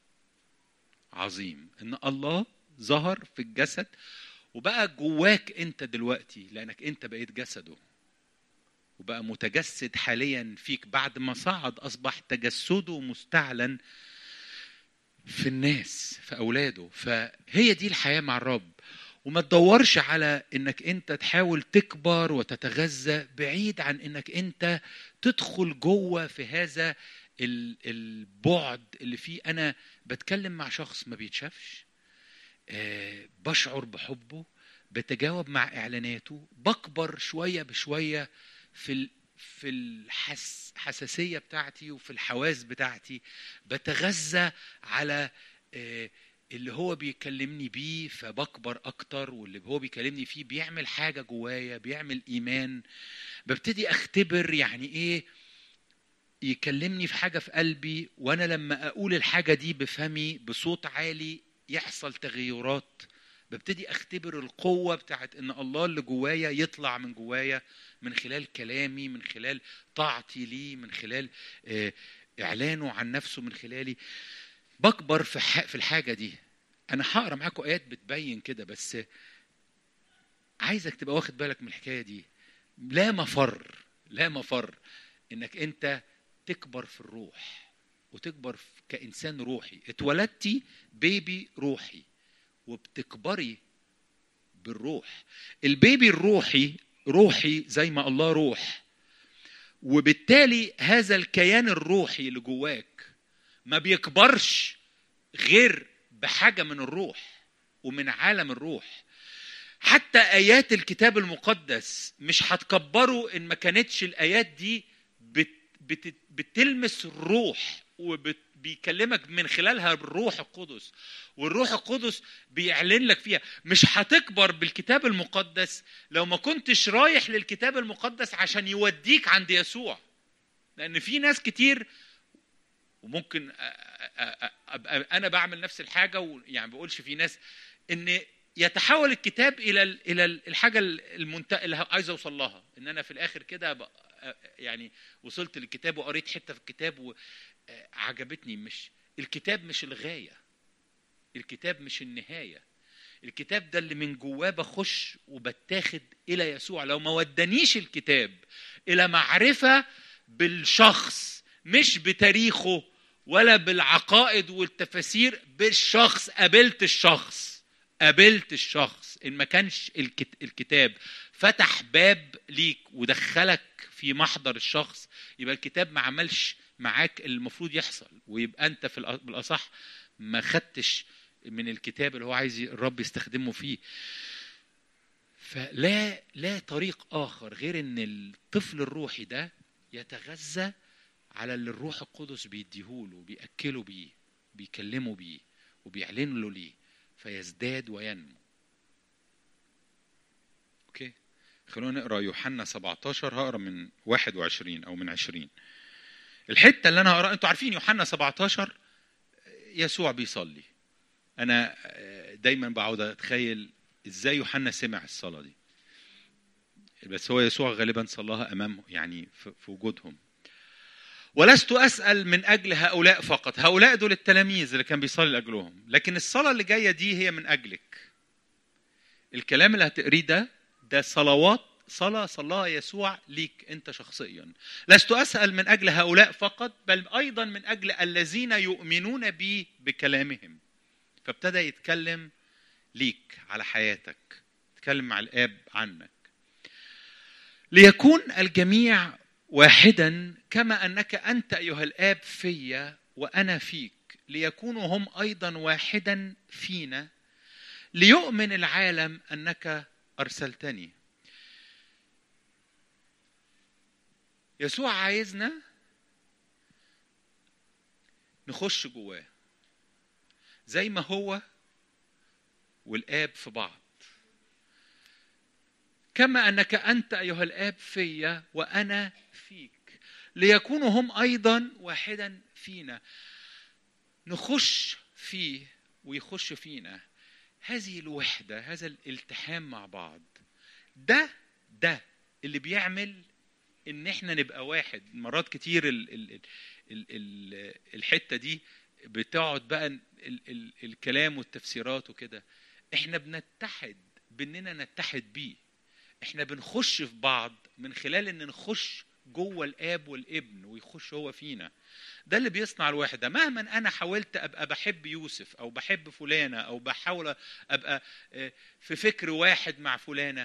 عظيم ان الله ظهر في الجسد وبقى جواك انت دلوقتي لانك انت بقيت جسده وبقى متجسد حاليا فيك بعد ما صعد اصبح تجسده مستعلن في الناس في اولاده فهي دي الحياه مع الرب وما تدورش على انك انت تحاول تكبر وتتغذى بعيد عن انك انت تدخل جوه في هذا ال- البعد اللي فيه انا بتكلم مع شخص ما بيتشافش آه، بشعر بحبه بتجاوب مع اعلاناته بكبر شويه بشويه في ال في الحساسيه بتاعتي وفي الحواس بتاعتي بتغذى على آه، اللي هو بيكلمني بيه فبكبر اكتر واللي هو بيكلمني فيه بيعمل حاجه جوايا بيعمل ايمان ببتدي اختبر يعني ايه يكلمني في حاجه في قلبي وانا لما اقول الحاجه دي بفمي بصوت عالي يحصل تغيرات ببتدي اختبر القوه بتاعت ان الله اللي جوايا يطلع من جوايا من خلال كلامي من خلال طاعتي ليه من خلال آه، اعلانه عن نفسه من خلالي بكبر في ح- في الحاجه دي انا هقرا معاكم ايات بتبين كده بس عايزك تبقى واخد بالك من الحكايه دي لا مفر لا مفر انك انت تكبر في الروح وتكبر في- كانسان روحي اتولدتي بيبي روحي وبتكبري بالروح البيبي الروحي روحي زي ما الله روح وبالتالي هذا الكيان الروحي اللي جواك ما بيكبرش غير بحاجه من الروح ومن عالم الروح حتى ايات الكتاب المقدس مش هتكبروا ان ما كانتش الايات دي بت بت بتلمس الروح وبيكلمك من خلالها بالروح القدس والروح القدس بيعلن لك فيها مش هتكبر بالكتاب المقدس لو ما كنتش رايح للكتاب المقدس عشان يوديك عند يسوع لان في ناس كتير وممكن أ- أ- أ- ابقى انا بعمل نفس الحاجه ويعني بقولش في ناس ان يتحول الكتاب الى ال- الى ال- الحاجه المنت... اللي عايز اوصل لها ان انا في الاخر كده أبقى- يعني وصلت للكتاب وقريت حته في الكتاب وعجبتني مش الكتاب مش الغايه الكتاب مش النهايه الكتاب ده اللي من جواه بخش وبتاخد الى يسوع لو ما ودانيش الكتاب الى معرفه بالشخص مش بتاريخه ولا بالعقائد والتفاسير بالشخص قابلت الشخص قابلت الشخص ان ما كانش الكت- الكتاب فتح باب ليك ودخلك في محضر الشخص يبقى الكتاب ما عملش معاك اللي المفروض يحصل ويبقى انت في الأ- بالاصح ما خدتش من الكتاب اللي هو عايز الرب يستخدمه فيه فلا لا طريق اخر غير ان الطفل الروحي ده يتغذى على اللي الروح القدس بيديهوله بياكله بيه بيكلمه بيه وبيعلن له ليه فيزداد وينمو اوكي خلونا نقرا يوحنا 17 هقرا من 21 او من 20 الحته اللي انا هقرا انتوا عارفين يوحنا 17 يسوع بيصلي انا دايما بقعد اتخيل ازاي يوحنا سمع الصلاه دي بس هو يسوع غالبا صلاها امامهم يعني في في وجودهم ولست اسال من اجل هؤلاء فقط هؤلاء دول التلاميذ اللي كان بيصلي لاجلهم لكن الصلاه اللي جايه دي هي من اجلك الكلام اللي هتقريه ده ده صلوات صلاة صلاها يسوع ليك أنت شخصيا لست أسأل من أجل هؤلاء فقط بل أيضا من أجل الذين يؤمنون بي بكلامهم فابتدى يتكلم ليك على حياتك يتكلم مع الآب عنك ليكون الجميع واحدا كما أنك أنت أيها الآب في وأنا فيك ليكونوا هم أيضا واحدا فينا ليؤمن العالم أنك أرسلتني يسوع عايزنا نخش جواه زي ما هو والآب في بعض كما أنك أنت أيها الآب في وأنا فيك ليكونوا هم أيضا واحدا فينا نخش فيه ويخش فينا هذه الوحدة هذا الالتحام مع بعض ده ده اللي بيعمل ان احنا نبقى واحد مرات كتير ال ال ال ال الحته دي بتقعد بقى ال ال الكلام والتفسيرات وكده احنا بنتحد باننا نتحد بيه احنا بنخش في بعض من خلال ان نخش جوه الاب والابن ويخش هو فينا ده اللي بيصنع الوحده مهما انا حاولت ابقى بحب يوسف او بحب فلانه او بحاول ابقى في فكر واحد مع فلانه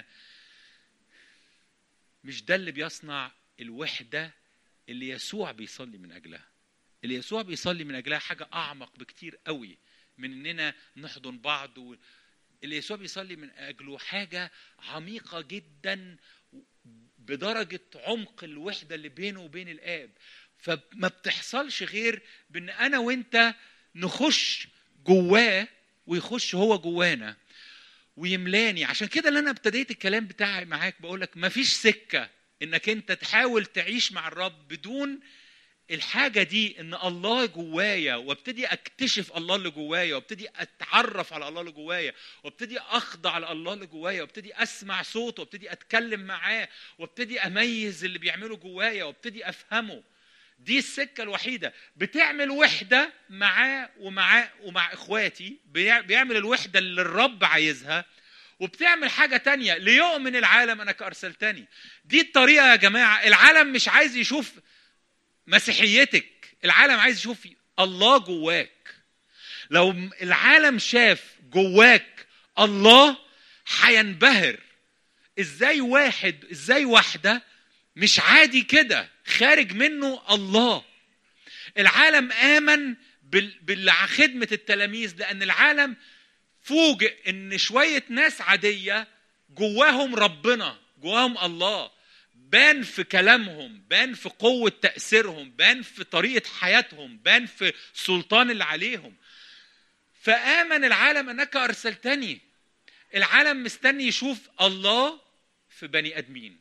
مش ده اللي بيصنع الوحده اللي يسوع بيصلي من اجلها اللي يسوع بيصلي من اجلها حاجه اعمق بكتير قوي من اننا نحضن بعض و... اللي يسوع بيصلي من اجله حاجه عميقه جدا بدرجه عمق الوحده اللي بينه وبين الاب فما بتحصلش غير بان انا وانت نخش جواه ويخش هو جوانا ويملاني عشان كده اللي انا ابتديت الكلام بتاعي معاك بقول لك مفيش سكه انك انت تحاول تعيش مع الرب بدون الحاجه دي ان الله جوايا وابتدي اكتشف الله اللي جوايا وابتدي اتعرف على الله اللي جوايا وابتدي اخضع لله اللي جوايا وابتدي اسمع صوته وابتدي اتكلم معاه وابتدي اميز اللي بيعمله جوايا وابتدي افهمه دي السكه الوحيده بتعمل وحده معاه ومعاه ومع اخواتي بيعمل الوحده اللي الرب عايزها وبتعمل حاجة تانية ليؤمن العالم أنك أرسلتني دي الطريقة يا جماعة العالم مش عايز يشوف مسيحيتك العالم عايز يشوف الله جواك لو العالم شاف جواك الله هينبهر ازاي واحد ازاي واحده مش عادي كده خارج منه الله العالم امن بال- بالخدمه التلاميذ لان العالم فوجئ ان شويه ناس عاديه جواهم ربنا جواهم الله بان في كلامهم بان في قوه تاثيرهم بان في طريقه حياتهم بان في السلطان اللي عليهم فامن العالم انك ارسلتني العالم مستني يشوف الله في بني ادمين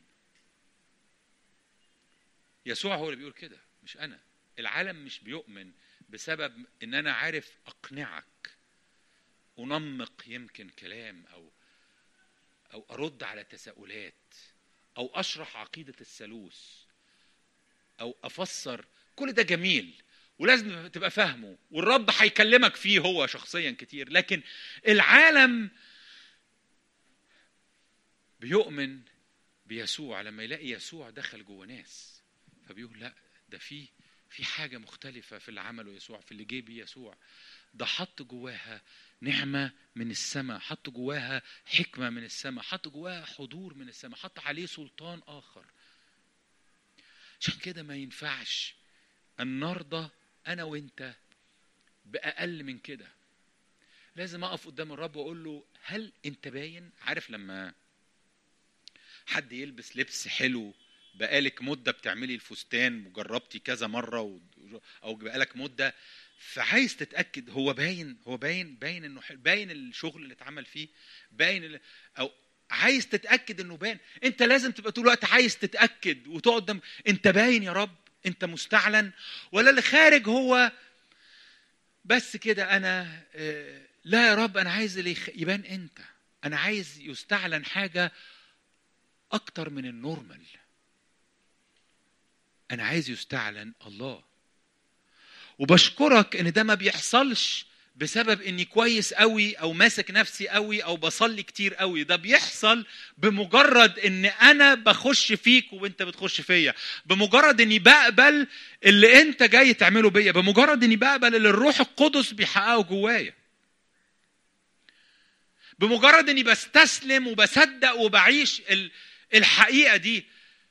يسوع هو اللي بيقول كده مش انا العالم مش بيؤمن بسبب ان انا عارف اقنعك انمق يمكن كلام او او ارد على تساؤلات او اشرح عقيده الثالوث او افسر كل ده جميل ولازم تبقى فاهمه والرب هيكلمك فيه هو شخصيا كتير لكن العالم بيؤمن بيسوع لما يلاقي يسوع دخل جوه ناس فبيقول لا ده في في حاجه مختلفه في اللي عمله يسوع في اللي جه بيه يسوع ده حط جواها نعمه من السماء حط جواها حكمه من السماء حط جواها حضور من السماء حط عليه سلطان اخر عشان كده ما ينفعش ان نرضى انا وانت باقل من كده لازم اقف قدام الرب واقول له هل انت باين عارف لما حد يلبس لبس حلو بقالك مده بتعملي الفستان وجربتي كذا مره و... او بقالك مده فعايز تتاكد هو باين هو باين باين انه حلو باين الشغل اللي اتعمل فيه باين ال... او عايز تتاكد انه باين انت لازم تبقى طول الوقت عايز تتاكد وتقعد قدام انت باين يا رب انت مستعلن ولا اللي خارج هو بس كده انا آه، لا يا رب انا عايز اللي يخ- يبان انت انا عايز يستعلن حاجه اكتر من النورمال انا عايز يستعلن الله وبشكرك ان ده ما بيحصلش بسبب اني كويس قوي او ماسك نفسي قوي او بصلي كتير قوي ده بيحصل بمجرد ان انا بخش فيك وانت بتخش فيا بمجرد اني بقبل اللي انت جاي تعمله بيا بمجرد اني بقبل اللي الروح القدس بيحققه جوايا بمجرد اني بستسلم وبصدق وبعيش ال- الحقيقه دي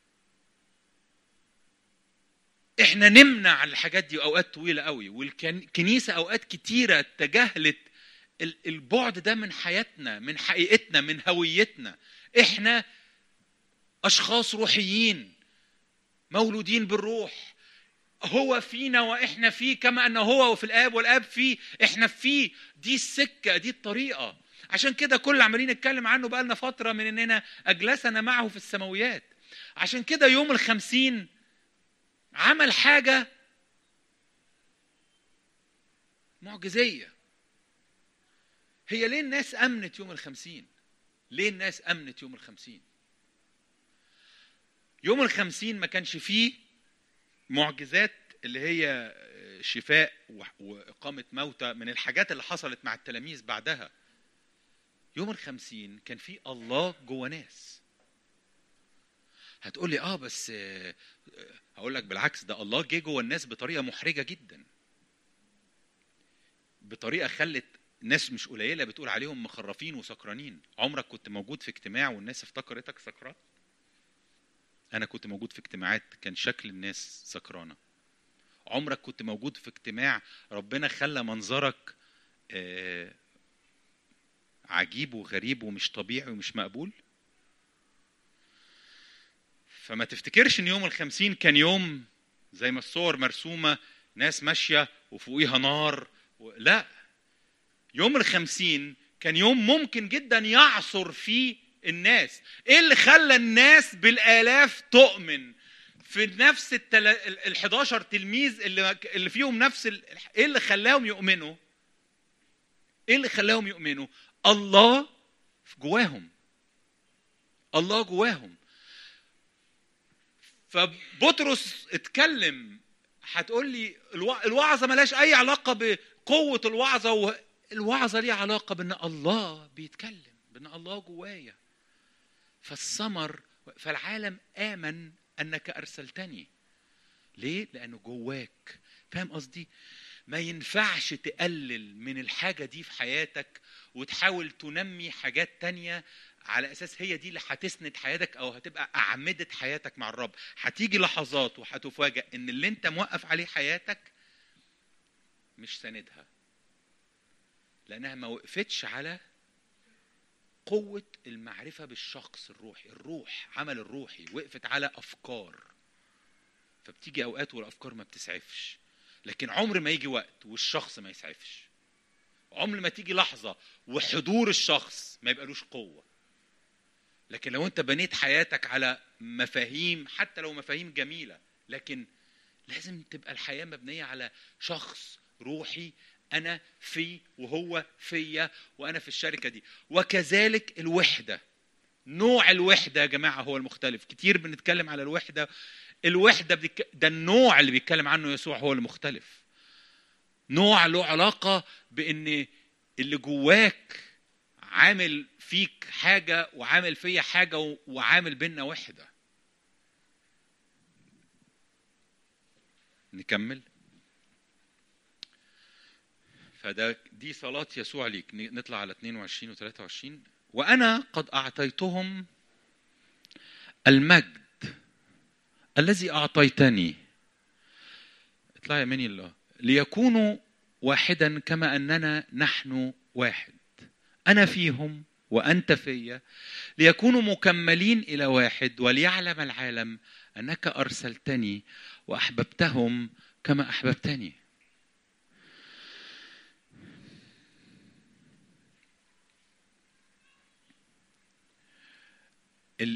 احنا نمنع الحاجات دي اوقات طويله قوي والكنيسه اوقات كتيره تجاهلت ال- البعد ده من حياتنا من حقيقتنا من هويتنا احنا اشخاص روحيين مولودين بالروح هو فينا واحنا فيه كما ان هو في الاب والاب فيه احنا فيه دي السكه دي الطريقه عشان كده كل اللي عمالين نتكلم عنه بقالنا فتره من اننا اجلسنا معه في السماويات عشان كده يوم الخمسين عمل حاجه معجزيه هي ليه الناس امنت يوم الخمسين ليه الناس امنت يوم الخمسين يوم الخمسين ما كانش فيه معجزات اللي هي شفاء و- وإقامة موتى من الحاجات اللي حصلت مع التلاميذ بعدها يوم الخمسين كان في الله جوه ناس هتقول لي اه بس آه، آه، هقول لك بالعكس ده الله جه جوه الناس بطريقه محرجه جدا بطريقه خلت ناس مش قليله بتقول عليهم مخرفين وسكرانين عمرك كنت موجود في اجتماع والناس افتكرتك سكران انا كنت موجود في اجتماعات كان شكل الناس سكرانه عمرك كنت موجود في اجتماع ربنا خلى منظرك آه، عجيب وغريب ومش طبيعي ومش مقبول فما تفتكرش ان يوم الخمسين كان يوم زي ما الصور مرسومة ناس ماشية وفوقيها نار و... لا يوم الخمسين كان يوم ممكن جدا يعصر فيه الناس ايه اللي خلى الناس بالالاف تؤمن في نفس ال ال 11 تلميذ اللي اللي فيهم نفس ال... ايه اللي خلاهم يؤمنوا ايه اللي خلاهم يؤمنوا الله جواهم الله جواهم فبطرس اتكلم هتقول لي الوع- الوعظه ملهاش اي علاقه بقوه الوعظه و... الوعظه ليها علاقه بان الله بيتكلم بان الله جوايا فالثمر فالعالم امن انك ارسلتني ليه لانه جواك فاهم قصدي ما ينفعش تقلل من الحاجه دي في حياتك وتحاول تنمي حاجات تانية على اساس هي دي اللي هتسند حياتك او هتبقى اعمده حياتك مع الرب هتيجي لحظات وهتفاجئ ان اللي انت موقف عليه حياتك مش ساندها لانها ما وقفتش على قوة المعرفة بالشخص الروحي الروح عمل الروحي وقفت على أفكار فبتيجي أوقات والأفكار ما بتسعفش لكن عمر ما يجي وقت والشخص ما يسعفش عمر ما تيجي لحظة وحضور الشخص ما يبقالوش قوة لكن لو انت بنيت حياتك على مفاهيم حتى لو مفاهيم جميلة لكن لازم تبقى الحياة مبنية على شخص روحي أنا في وهو فيا وأنا في الشركة دي وكذلك الوحدة نوع الوحدة يا جماعة هو المختلف كتير بنتكلم على الوحدة الوحدة بتك... ده النوع اللي بيتكلم عنه يسوع هو المختلف نوع له علاقة بأن اللي جواك عامل فيك حاجة وعامل فيا حاجة و- وعامل بينا وحدة نكمل فده دي صلاة يسوع ليك ن- نطلع على 22 و 23 وأنا قد أعطيتهم المجد الذي أعطيتني اطلع يا مني الله ليكونوا واحدا كما أننا نحن واحد أنا فيهم وأنت فيا ليكونوا مكملين إلى واحد وليعلم العالم أنك أرسلتني وأحببتهم كما أحببتني ال...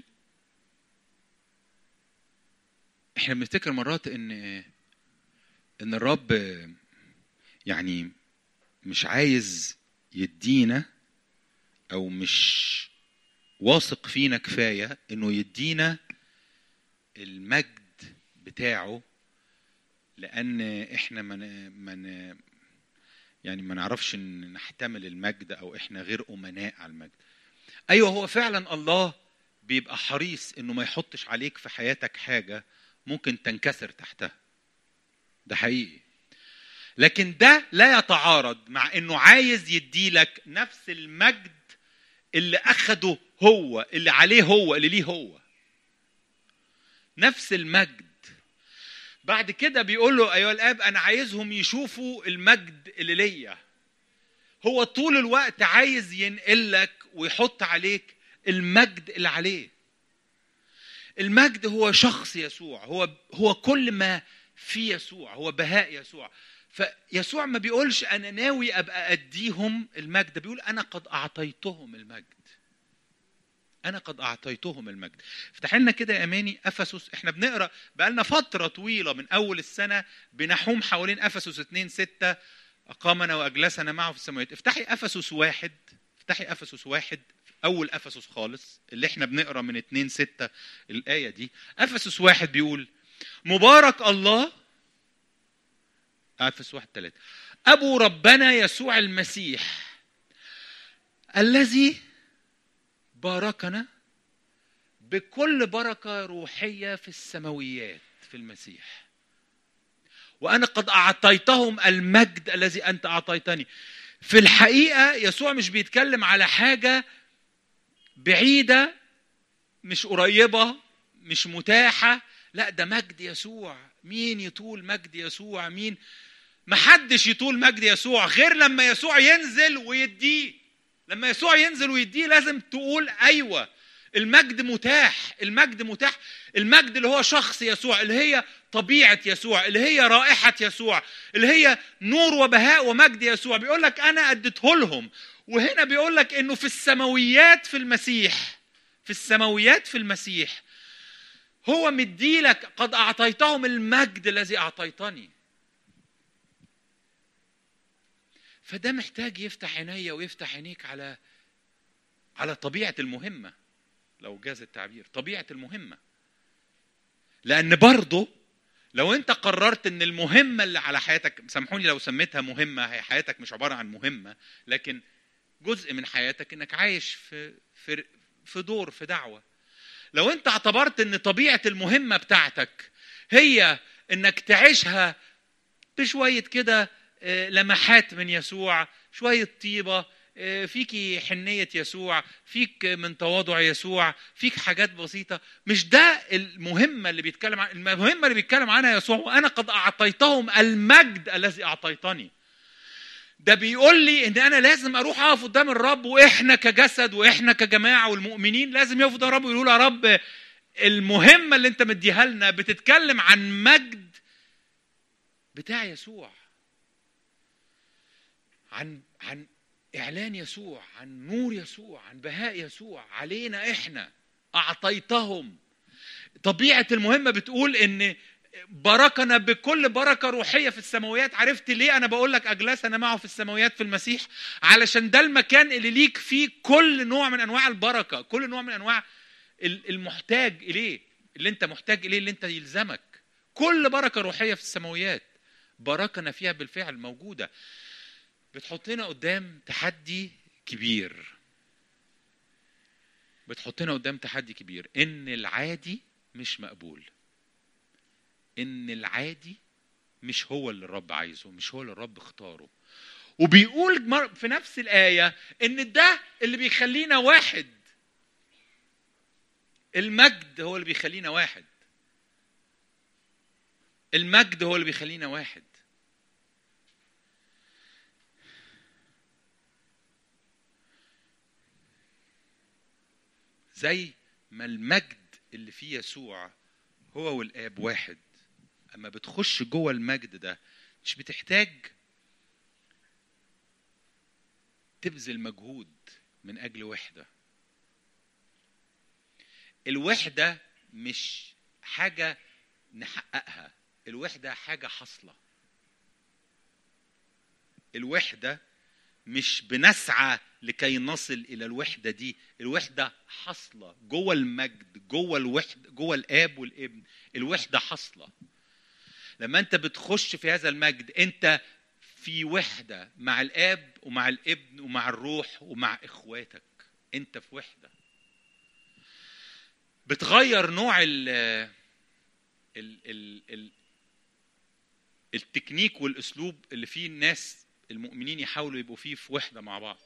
احنا بنفتكر مرات ان ان الرب يعني مش عايز يدينا او مش واثق فينا كفايه انه يدينا المجد بتاعه لان احنا من من يعني ما نعرفش ان نحتمل المجد او احنا غير امناء على المجد ايوه هو فعلا الله بيبقى حريص انه ما يحطش عليك في حياتك حاجه ممكن تنكسر تحتها ده حقيقي لكن ده لا يتعارض مع انه عايز يديلك نفس المجد اللي اخده هو اللي عليه هو اللي ليه هو نفس المجد بعد كده بيقول له ايها الاب انا عايزهم يشوفوا المجد اللي ليا هو طول الوقت عايز ينقلك ويحط عليك المجد اللي عليه المجد هو شخص يسوع هو هو كل ما في يسوع هو بهاء يسوع فيسوع ما بيقولش انا ناوي ابقى اديهم المجد بيقول انا قد اعطيتهم المجد انا قد اعطيتهم المجد افتح لنا كده يا اماني افسس احنا بنقرا بقالنا فتره طويله من اول السنه بنحوم حوالين افسس 2 6 اقامنا واجلسنا معه في السماوات افتحي افسس واحد افتحي افسس واحد اول افسس خالص اللي احنا بنقرا من 2 6 الايه دي افسس واحد بيقول مبارك الله افسس واحد ثلاثة ابو ربنا يسوع المسيح الذي باركنا بكل بركه روحيه في السماويات في المسيح وانا قد اعطيتهم المجد الذي انت اعطيتني في الحقيقه يسوع مش بيتكلم على حاجه بعيده مش قريبه مش متاحه لا ده مجد يسوع مين يطول مجد يسوع مين محدش يطول مجد يسوع غير لما يسوع ينزل ويديه لما يسوع ينزل ويديه لازم تقول ايوه المجد متاح المجد متاح المجد اللي هو شخص يسوع اللي هي طبيعة يسوع اللي هي رائحة يسوع اللي هي نور وبهاء ومجد يسوع بيقول لك أنا أديته لهم وهنا بيقول لك إنه في السماويات في المسيح في السماويات في المسيح هو مديلك قد أعطيتهم المجد الذي أعطيتني فده محتاج يفتح عينيا ويفتح عينيك على على طبيعة المهمة لو جاز التعبير طبيعة المهمة لأن برضه لو أنت قررت إن المهمة اللي على حياتك سامحوني لو سميتها مهمة هي حياتك مش عبارة عن مهمة لكن جزء من حياتك إنك عايش في في في دور في دعوة لو أنت اعتبرت إن طبيعة المهمة بتاعتك هي إنك تعيشها بشوية كده لمحات من يسوع شوية طيبة آه، فيكي حنية يسوع فيك من تواضع يسوع فيك حاجات بسيطة مش ده المهمة اللي بيتكلم عن المهمة اللي بيتكلم عنها يسوع وأنا قد أعطيتهم المجد الذي أعطيتني ده بيقول لي ان انا لازم اروح اقف قدام الرب واحنا كجسد واحنا كجماعه والمؤمنين لازم يقفوا قدام الرب ويقولوا له يا رب المهمه اللي انت مديها لنا بتتكلم عن مجد بتاع يسوع عن عن اعلان يسوع عن نور يسوع عن بهاء يسوع علينا احنا اعطيتهم طبيعه المهمه بتقول ان باركنا بكل بركه روحيه في السماويات عرفت ليه انا بقول لك اجلسنا معه في السماويات في المسيح علشان ده المكان اللي ليك فيه كل نوع من انواع البركه كل نوع من انواع ال- المحتاج اليه اللي انت محتاج اليه اللي انت يلزمك كل بركه روحيه في السماويات بركنا فيها بالفعل موجوده بتحطنا قدام تحدي كبير بتحطنا قدام تحدي كبير ان العادي مش مقبول ان العادي مش هو اللي الرب عايزه مش هو اللي الرب اختاره وبيقول مر- في نفس الآية إن ده اللي بيخلينا واحد المجد هو اللي بيخلينا واحد المجد هو اللي بيخلينا واحد زي ما المجد اللي فيه يسوع هو والآب واحد أما بتخش جوه المجد ده مش بتحتاج تبذل مجهود من أجل وحدة الوحدة مش حاجة نحققها الوحدة حاجة حاصلة الوحدة مش بنسعى لكي نصل إلى الوحدة دي الوحدة حاصلة جوه المجد جوه الوحدة جوه الآب والابن الوحدة حاصلة لما أنت بتخش في هذا المجد أنت في وحدة مع الآب ومع الابن ومع الروح ومع إخواتك أنت في وحدة بتغير نوع ال ال ال ال التكنيك والاسلوب اللي فيه الناس المؤمنين يحاولوا يبقوا فيه في وحده مع بعض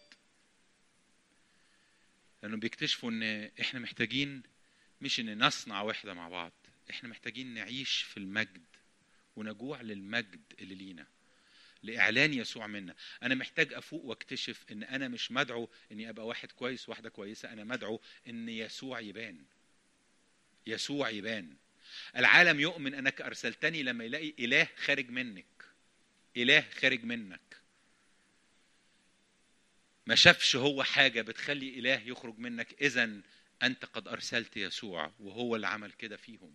لانه بيكتشفوا ان احنا محتاجين مش ان نصنع وحده مع بعض احنا محتاجين نعيش في المجد ونجوع للمجد اللي لينا لاعلان يسوع منا انا محتاج افوق واكتشف ان انا مش مدعو اني ابقى واحد كويس واحده كويسه انا مدعو ان يسوع يبان يسوع يبان العالم يؤمن انك ارسلتني لما يلاقي اله خارج منك اله خارج منك ما شافش هو حاجه بتخلي اله يخرج منك اذا انت قد ارسلت يسوع وهو اللي عمل كده فيهم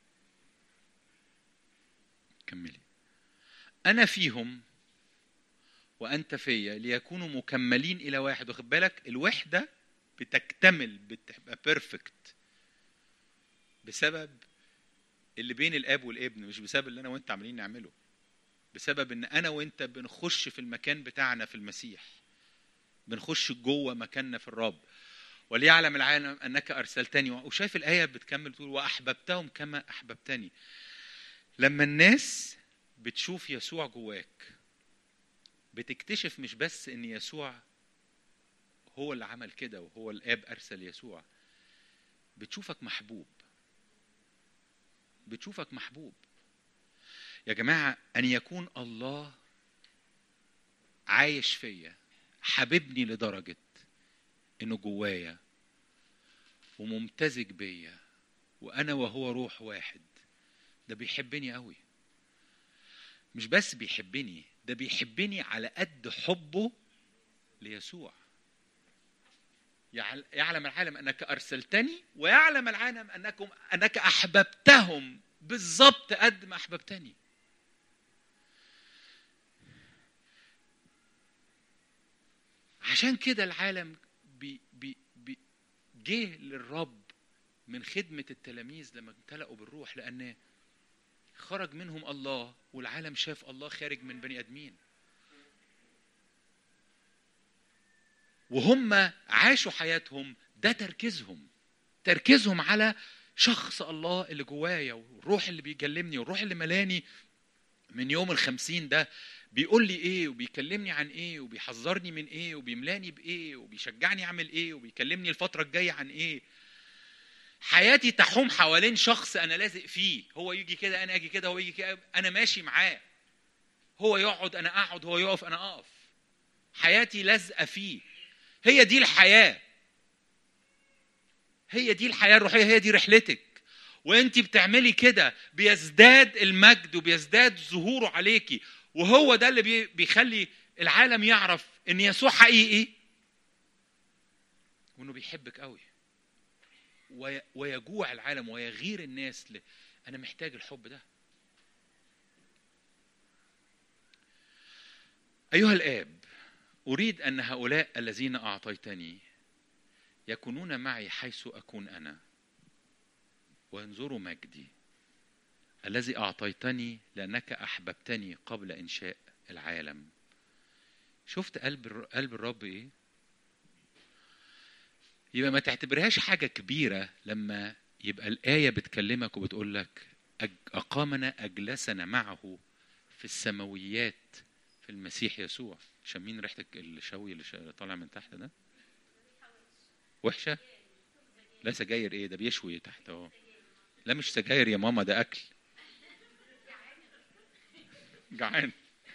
كملي انا فيهم وانت فيا ليكونوا مكملين الى واحد واخد بالك الوحده بتكتمل بتبقى بيرفكت بسبب اللي بين الاب والابن مش بسبب اللي انا وانت عاملين نعمله بسبب ان انا وانت بنخش في المكان بتاعنا في المسيح بنخش جوه مكاننا في الرب وليعلم العالم انك ارسلتني وشايف الايه بتكمل تقول واحببتهم كما احببتني لما الناس بتشوف يسوع جواك بتكتشف مش بس ان يسوع هو اللي عمل كده وهو الاب ارسل يسوع بتشوفك محبوب بتشوفك محبوب يا جماعه ان يكون الله عايش فيا حبيبني لدرجه انه جوايا وممتزج بيا وانا وهو روح واحد ده بيحبني قوي مش بس بيحبني ده بيحبني على قد حبه ليسوع يعل- يعلم العالم انك ارسلتني ويعلم العالم انكم انك احببتهم بالظبط قد ما احببتني عشان كده العالم بي بي بي جه للرب من خدمة التلاميذ لما امتلأوا بالروح لأن خرج منهم الله والعالم شاف الله خارج من بني آدمين وهم عاشوا حياتهم ده تركيزهم تركيزهم على شخص الله اللي جوايا والروح اللي بيكلمني والروح اللي ملاني من يوم الخمسين ده بيقول لي ايه وبيكلمني عن ايه وبيحذرني من ايه وبيملاني بايه وبيشجعني اعمل ايه وبيكلمني الفتره الجايه عن ايه حياتي تحوم حوالين شخص انا لازق فيه هو يجي كده انا اجي كده هو يجي كده انا ماشي معاه هو يقعد انا اقعد هو يقف انا اقف حياتي لازقه فيه هي دي الحياه هي دي الحياه الروحيه هي دي رحلتك وانت بتعملي كده بيزداد المجد وبيزداد ظهوره عليكي وهو ده اللي بي- بيخلي العالم يعرف ان يسوع حقيقي وانه بيحبك قوي وي- ويجوع العالم ويغير الناس ل... انا محتاج الحب ده ايها الاب اريد ان هؤلاء الذين اعطيتني يكونون معي حيث اكون انا وينظروا مجدي الذي اعطيتني لانك احببتني قبل انشاء العالم شفت قلب الر- قلب الرب ايه يبقى ما تعتبرهاش حاجه كبيره لما يبقى الايه بتكلمك وبتقول لك أج- اقامنا اجلسنا معه في السماويات في المسيح يسوع شامين ريحه الشوي اللي شا- طالع من تحت ده وحشه لا سجاير ايه ده بيشوي تحت اهو لا مش سجاير يا ماما ده اكل جعان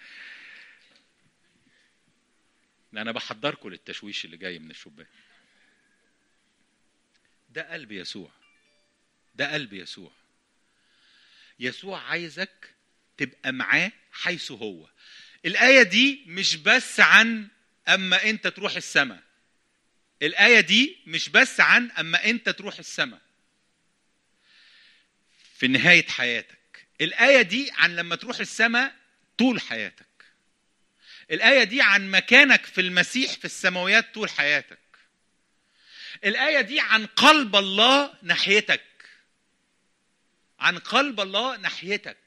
ده انا بحضركم للتشويش اللي جاي من الشباك ده قلب يسوع ده قلب يسوع يسوع عايزك تبقى معاه حيث هو الآية دي مش بس عن أما أنت تروح السماء الآية دي مش بس عن أما أنت تروح السماء في نهاية حياتك الآية دي عن لما تروح السماء طول حياتك الآية دي عن مكانك في المسيح في السماويات طول حياتك الآية دي عن قلب الله ناحيتك عن قلب الله ناحيتك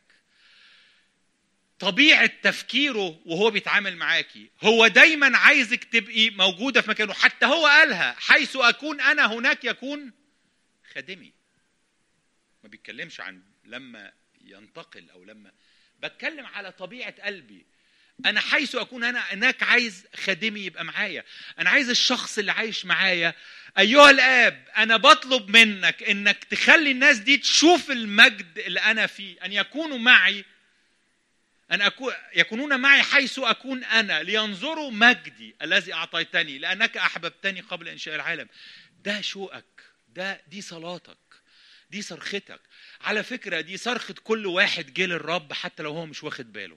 طبيعة تفكيره وهو بيتعامل معاكي هو دايما عايزك تبقي موجودة في مكانه حتى هو قالها حيث أكون أنا هناك يكون خادمي ما بيتكلمش عن لما ينتقل أو لما بتكلم على طبيعة قلبي أنا حيث أكون أنا هناك عايز خادمي يبقى معايا أنا عايز الشخص اللي عايش معايا أيها الآب أنا بطلب منك إنك تخلي الناس دي تشوف المجد اللي أنا فيه أن يكونوا معي أن أكون يكونون معي حيث أكون أنا لينظروا مجدي الذي أعطيتني لأنك أحببتني قبل إنشاء العالم ده شوقك ده دي صلاتك دي صرختك على فكرة دي صرخة كل واحد جه للرب حتى لو هو مش واخد باله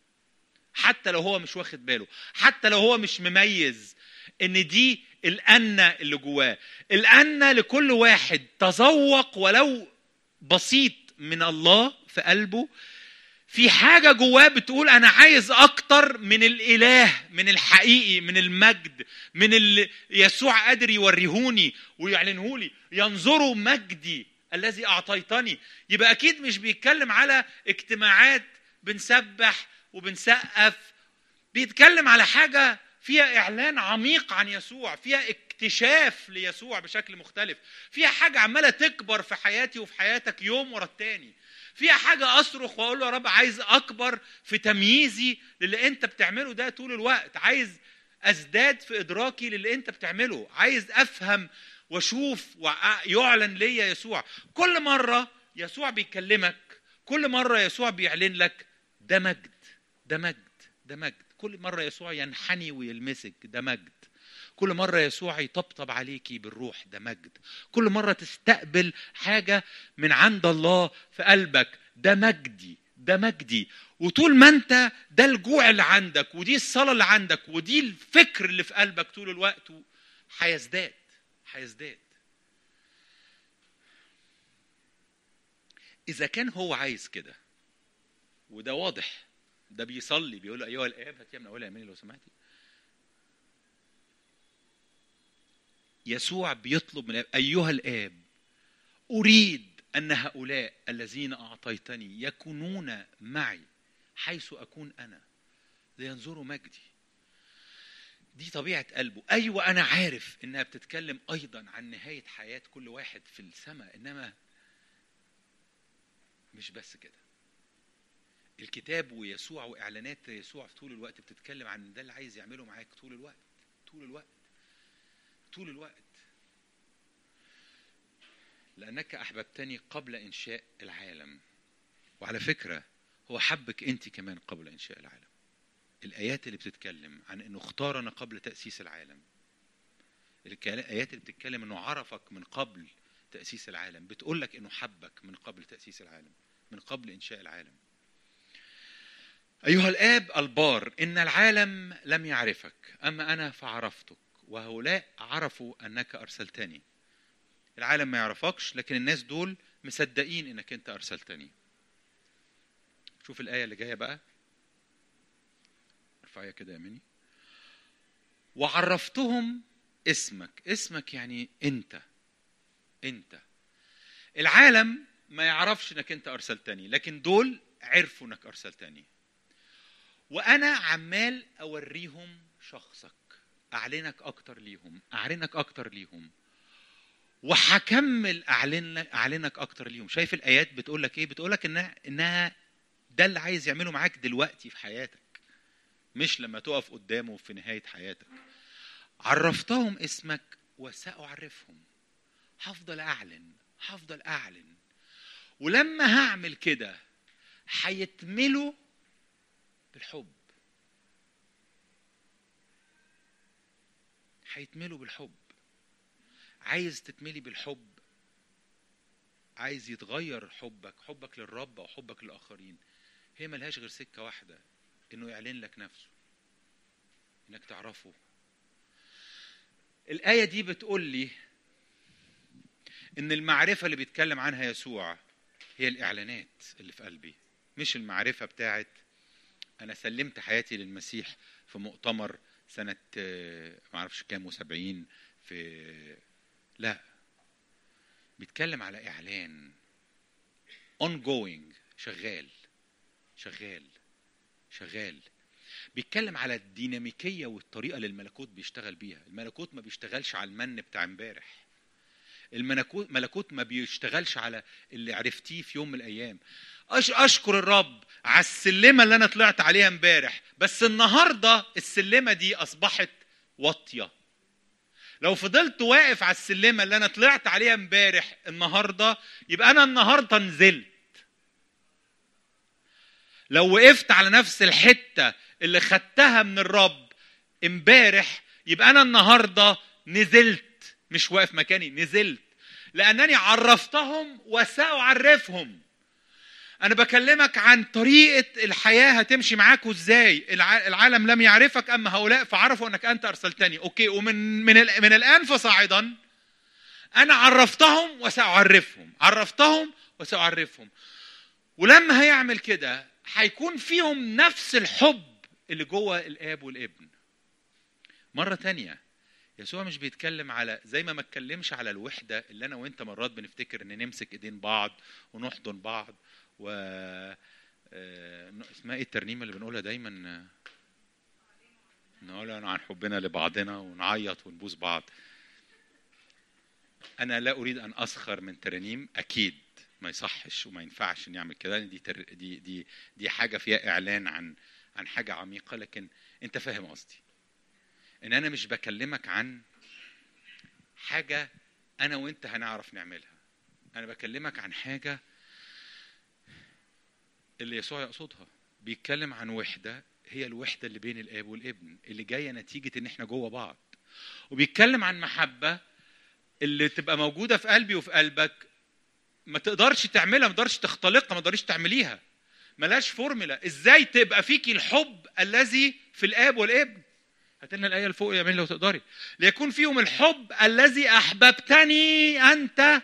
حتى لو هو مش واخد باله حتى لو هو مش مميز ان دي الأنة اللي جواه الأنة لكل واحد تذوق ولو بسيط من الله في قلبه في حاجة جواه بتقول أنا عايز أكتر من الإله من الحقيقي من المجد من اللي يسوع قادر يوريهوني ويعلنهولي ينظروا مجدي الذي أعطيتني يبقى أكيد مش بيتكلم على اجتماعات بنسبح وبنسقف بيتكلم على حاجة فيها إعلان عميق عن يسوع فيها اكتشاف ليسوع بشكل مختلف فيها حاجة عمالة تكبر في حياتي وفي حياتك يوم ورا التاني فيها حاجة أصرخ وأقول له يا رب عايز أكبر في تمييزي للي أنت بتعمله ده طول الوقت عايز أزداد في إدراكي للي أنت بتعمله عايز أفهم وأشوف ويعلن ليا يسوع كل مرة يسوع بيكلمك كل مرة يسوع بيعلن لك ده مجد ده مجد ده مجد كل مرة يسوع ينحني ويلمسك ده مجد كل مرة يسوع يطبطب عليكي بالروح ده مجد كل مرة تستقبل حاجة من عند الله في قلبك ده مجدي ده مجدي وطول ما انت ده الجوع اللي عندك ودي الصلاة اللي عندك ودي الفكر اللي في قلبك طول الوقت هيزداد هيزداد إذا كان هو عايز كده وده واضح ده بيصلي بيقول له أيها الآب هات يا من أولها يمين لو سمحتي يسوع بيطلب من الآب أيها الآب أريد أن هؤلاء الذين أعطيتني يكونون معي حيث أكون أنا لينظروا مجدي دي طبيعة قلبه أيوة أنا عارف إنها بتتكلم أيضا عن نهاية حياة كل واحد في السماء إنما مش بس كده الكتاب ويسوع واعلانات يسوع طول الوقت بتتكلم عن ده اللي عايز يعمله معاك طول الوقت طول الوقت طول الوقت لانك احببتني قبل انشاء العالم وعلى فكره هو حبك انت كمان قبل انشاء العالم الايات اللي بتتكلم عن انه اختارنا قبل تاسيس العالم الايات اللي بتتكلم انه عرفك من قبل تاسيس العالم بتقول لك انه حبك من قبل تاسيس العالم من قبل انشاء العالم ايها الاب البار ان العالم لم يعرفك اما انا فعرفتك وهؤلاء عرفوا انك ارسلتني العالم ما يعرفكش لكن الناس دول مصدقين انك انت ارسلتني شوف الايه اللي جايه بقى ارفعيها كده يا مني وعرفتهم اسمك اسمك يعني انت انت العالم ما يعرفش انك انت ارسلتني لكن دول عرفوا انك ارسلتني وانا عمال اوريهم شخصك اعلنك اكتر ليهم اعلنك اكتر ليهم وهكمل اعلن اعلنك اكتر ليهم شايف الايات بتقول لك ايه بتقول لك انها انها ده اللي عايز يعمله معاك دلوقتي في حياتك مش لما تقف قدامه في نهايه حياتك عرفتهم اسمك وساعرفهم هفضل اعلن هفضل اعلن ولما هعمل كده هيتملوا بالحب هيتملوا بالحب عايز تتملي بالحب عايز يتغير حبك حبك للرب او حبك للاخرين هي ملهاش غير سكه واحده انه يعلن لك نفسه انك تعرفه الايه دي بتقول لي ان المعرفه اللي بيتكلم عنها يسوع هي الاعلانات اللي في قلبي مش المعرفه بتاعت انا سلمت حياتي للمسيح في مؤتمر سنه ما اعرفش كام وسبعين في لا بيتكلم على اعلان ongoing شغال شغال شغال بيتكلم على الديناميكيه والطريقه اللي الملكوت بيشتغل بيها الملكوت ما بيشتغلش على المن بتاع امبارح الملكوت ملكوت ما بيشتغلش على اللي عرفتيه في يوم من الايام أش اشكر الرب على السلمه اللي انا طلعت عليها امبارح بس النهارده السلمه دي اصبحت واطيه لو فضلت واقف على السلمه اللي انا طلعت عليها امبارح النهارده يبقى انا النهارده نزلت لو وقفت على نفس الحته اللي خدتها من الرب امبارح يبقى انا النهارده نزلت مش واقف مكاني نزلت لانني عرفتهم وساعرفهم انا بكلمك عن طريقه الحياه هتمشي معاكوا ازاي العالم لم يعرفك اما هؤلاء فعرفوا انك انت ارسلتني اوكي ومن من من الان فصاعدا انا عرفتهم وساعرفهم عرفتهم وساعرفهم ولما هيعمل كده هيكون فيهم نفس الحب اللي جوه الاب والابن مره تانية يسوع مش بيتكلم على زي ما ما اتكلمش على الوحده اللي انا وانت مرات بنفتكر ان نمسك ايدين بعض ونحضن بعض و اسمها ايه الترنيمه اللي بنقولها دايما نقول عن حبنا لبعضنا ونعيط ونبوس بعض انا لا اريد ان اسخر من ترانيم اكيد ما يصحش وما ينفعش نعمل كده دي تر... دي دي دي حاجه فيها اعلان عن عن حاجه عميقه لكن انت فاهم قصدي ان انا مش بكلمك عن حاجه انا وانت هنعرف نعملها انا بكلمك عن حاجه اللي يسوع يقصدها بيتكلم عن وحده هي الوحده اللي بين الاب والابن اللي جايه نتيجه ان احنا جوه بعض وبيتكلم عن محبه اللي تبقى موجوده في قلبي وفي قلبك ما تقدرش تعملها ما تقدرش تختلقها ما تقدرش تعمليها ملاش فورمولا ازاي تبقى فيكي الحب الذي في الاب والابن هات لنا الايه اللي فوق يا مين لو تقدري ليكون فيهم الحب الذي احببتني انت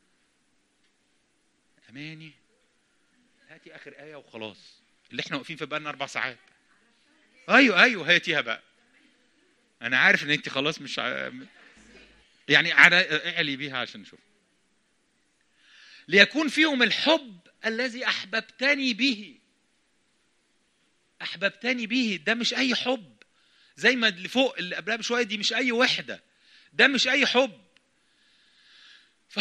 اماني هاتي اخر ايه وخلاص اللي احنا واقفين في بالنا اربع ساعات ايوه ايوه هاتيها بقى انا عارف ان انت خلاص مش ع... يعني اعلي بيها عشان نشوف ليكون فيهم الحب الذي احببتني به احببتني به ده مش اي حب زي ما اللي فوق اللي قبلها بشويه دي مش اي وحده ده مش اي حب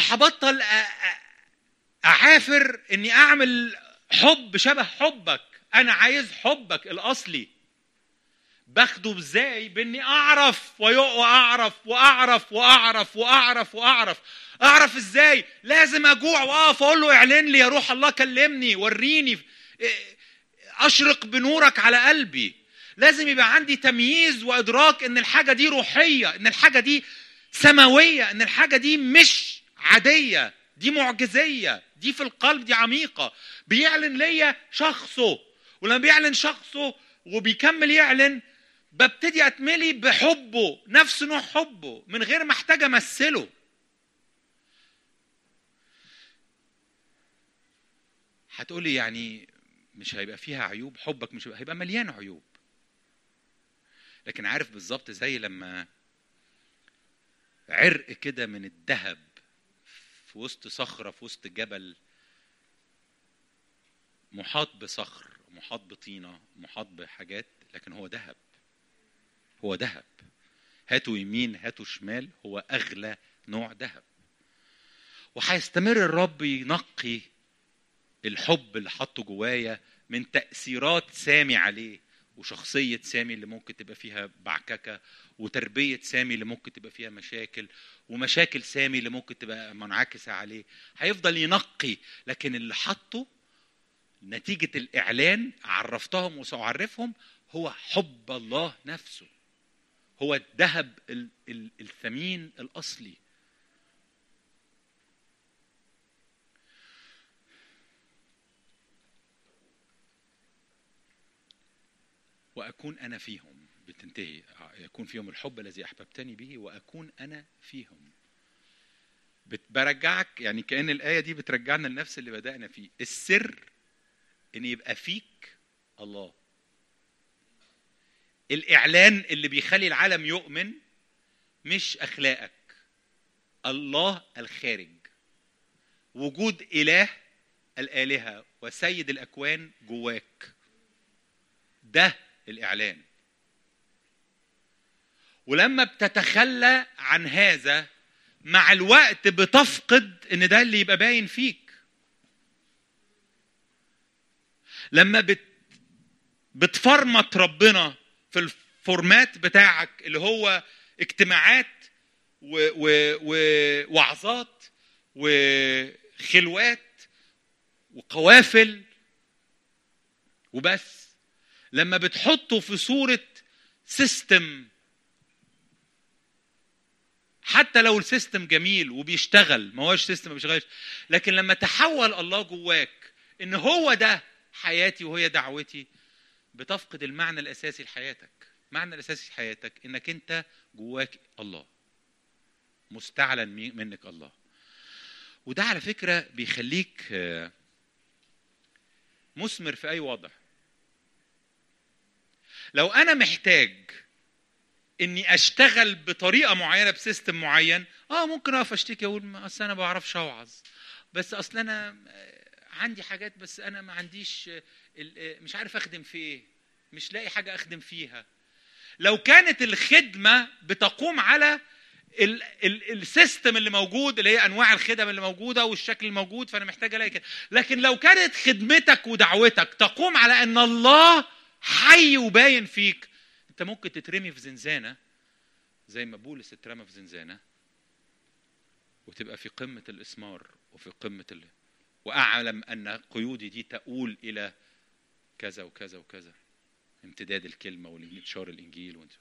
فهبطل اعافر اني اعمل حب شبه حبك انا عايز حبك الاصلي باخده ازاي باني اعرف ويق- واعرف واعرف واعرف واعرف واعرف اعرف ازاي لازم اجوع واقف اقول له اعلن لي يا روح الله كلمني وريني إيه، اشرق بنورك على قلبي لازم يبقى عندي تمييز وادراك ان الحاجه دي روحيه ان الحاجه دي سماويه ان الحاجه دي مش عاديه دي معجزيه دي في القلب دي عميقه بيعلن ليا شخصه ولما بيعلن شخصه وبيكمل يعلن ببتدي اتملي بحبه نفس نوع حبه من غير ما احتاج امثله هتقولي يعني مش هيبقى فيها عيوب حبك مش هيبقى, هيبقى مليان عيوب لكن عارف بالظبط زي لما عرق كده من الذهب في وسط صخرة في وسط جبل محاط بصخر محاط بطينة محاط بحاجات لكن هو ذهب هو ذهب هاتوا يمين هاتوا شمال هو أغلى نوع ذهب وهيستمر الرب ينقي الحب اللي حطه جوايا من تأثيرات سامي عليه وشخصية سامي اللي ممكن تبقى فيها بعككة وتربية سامي اللي ممكن تبقى فيها مشاكل ومشاكل سامي اللي ممكن تبقى منعكسة عليه هيفضل ينقي لكن اللي حطه نتيجة الإعلان عرفتهم وسأعرفهم هو حب الله نفسه هو الذهب ال- ال- الثمين الأصلي وأكون أنا فيهم بتنتهي يكون فيهم الحب الذي أحببتني به وأكون أنا فيهم بت- برجعك يعني كأن الآية دي بترجعنا لنفس اللي بدأنا فيه السر إن يبقى فيك الله الإعلان اللي بيخلي العالم يؤمن مش أخلاقك الله الخارج وجود إله الآلهة وسيد الأكوان جواك ده الإعلان ولما بتتخلى عن هذا مع الوقت بتفقد ان ده اللي يبقى باين فيك لما بت بتفرمط ربنا في الفورمات بتاعك اللي هو اجتماعات و- و- ووعظات وخلوات وقوافل وبس لما بتحطه في صورة سيستم حتى لو السيستم جميل وبيشتغل ما هوش سيستم ما بيشتغلش لكن لما تحول الله جواك ان هو ده حياتي وهي دعوتي بتفقد المعنى الاساسي لحياتك المعنى الاساسي لحياتك انك انت جواك الله مستعلن مي- منك الله وده على فكره بيخليك آه، مثمر في اي وضع لو انا محتاج اني اشتغل بطريقه معينه بسيستم معين اه ممكن اقف اشتكي اقول ما اصل انا ما بعرفش اوعظ بس اصل انا آه، عندي حاجات بس انا ما عنديش آه، ال- آه، مش عارف اخدم في ايه مش لاقي حاجه اخدم فيها لو كانت الخدمه بتقوم على ال- ال- السيستم اللي موجود اللي هي انواع الخدم اللي موجوده والشكل الموجود فانا محتاج الاقي كده لكن لو كانت خدمتك ودعوتك تقوم على ان الله حي وباين فيك انت ممكن تترمي في زنزانه زي ما بولس اترمى في زنزانه وتبقى في قمه الاسمار وفي قمه ال... واعلم ان قيودي دي تؤول الى كذا وكذا وكذا امتداد الكلمه وانتشار الانجيل وانت...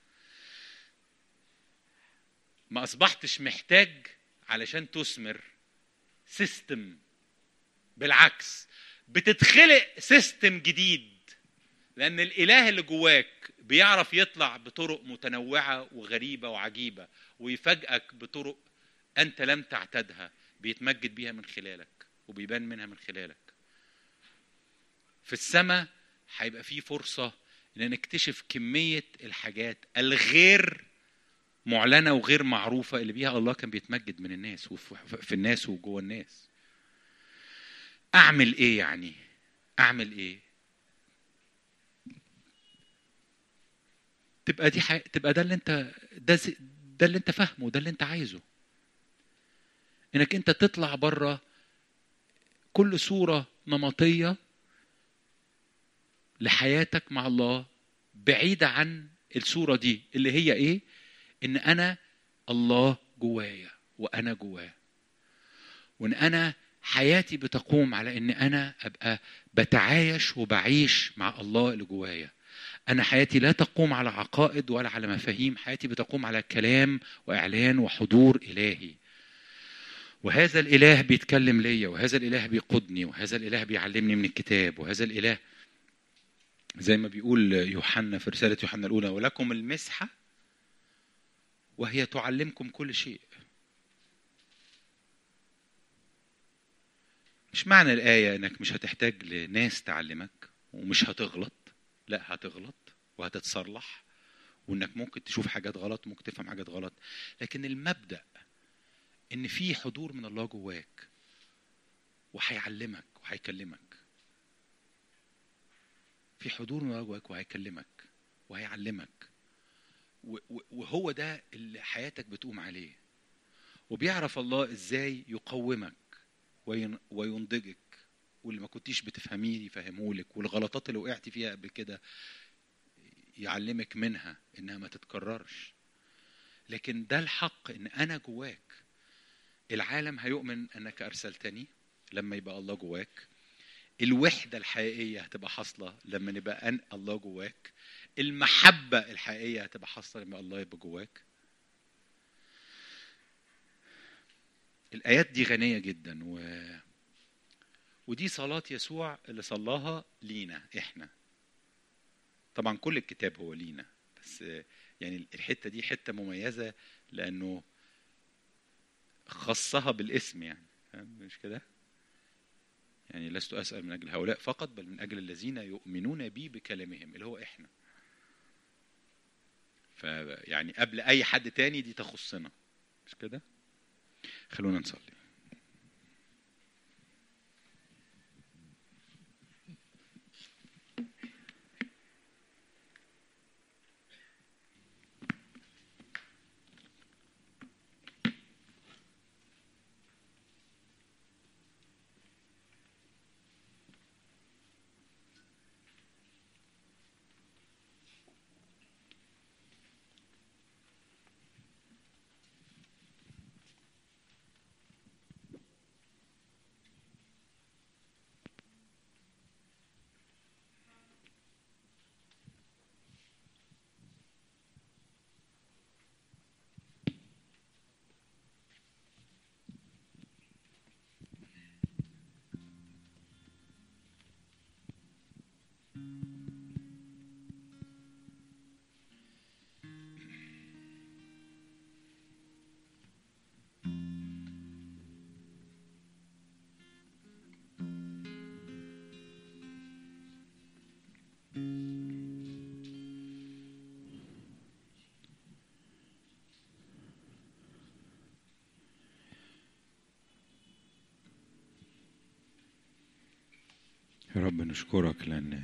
ما اصبحتش محتاج علشان تثمر سيستم بالعكس بتتخلق سيستم جديد لان الاله اللي جواك بيعرف يطلع بطرق متنوعه وغريبه وعجيبه ويفاجئك بطرق انت لم تعتادها بيتمجد بيها من خلالك وبيبان منها من خلالك في السماء هيبقى في فرصه ان نكتشف كميه الحاجات الغير معلنه وغير معروفه اللي بيها الله كان بيتمجد من الناس وفي في الناس وجوه الناس اعمل ايه يعني اعمل ايه تبقى دي حي... تبقى ده اللي انت ده ز... ده اللي انت فاهمه ده اللي انت عايزه انك انت تطلع بره كل صوره نمطيه لحياتك مع الله بعيدة عن الصورة دي اللي هي ايه ان انا الله جوايا وانا جواه وان انا حياتي بتقوم على ان انا ابقى بتعايش وبعيش مع الله اللي جوايا انا حياتي لا تقوم على عقائد ولا على مفاهيم حياتي بتقوم على كلام واعلان وحضور الهي وهذا الاله بيتكلم ليا وهذا الاله بيقودني وهذا الاله بيعلمني من الكتاب وهذا الاله زي ما بيقول يوحنا في رساله يوحنا الاولى ولكم المسحه وهي تعلمكم كل شيء مش معنى الآية إنك مش هتحتاج لناس تعلمك ومش هتغلط لا هتغلط وهتتصلح وإنك ممكن تشوف حاجات غلط ممكن تفهم حاجات غلط لكن المبدأ إن في حضور من الله جواك وهيعلمك وهيكلمك في حضور من الله جواك وهيكلمك وهيعلمك و- و- وهو ده اللي حياتك بتقوم عليه وبيعرف الله ازاي يقومك وين- وينضجك واللي ما كنتيش بتفهميه يفهمهولك والغلطات اللي وقعتي فيها قبل كده يعلمك منها انها ما تتكررش لكن ده الحق ان انا جواك العالم هيؤمن انك ارسلتني لما يبقى الله جواك الوحدة الحقيقية هتبقى حاصلة لما نبقى أن الله جواك المحبة الحقيقية هتبقى حاصلة لما الله يبقى جواك الآيات دي غنية جدا و... ودي صلاة يسوع اللي صلاها لينا إحنا طبعا كل الكتاب هو لينا بس يعني الحتة دي حتة مميزة لأنه خصها بالاسم يعني فاهم مش كده؟ يعني لست أسأل من أجل هؤلاء فقط بل من أجل الذين يؤمنون بي بكلامهم اللي هو إحنا فيعني قبل أي حد تاني دي تخصنا مش كده خلونا نصلي يا رب نشكرك لأن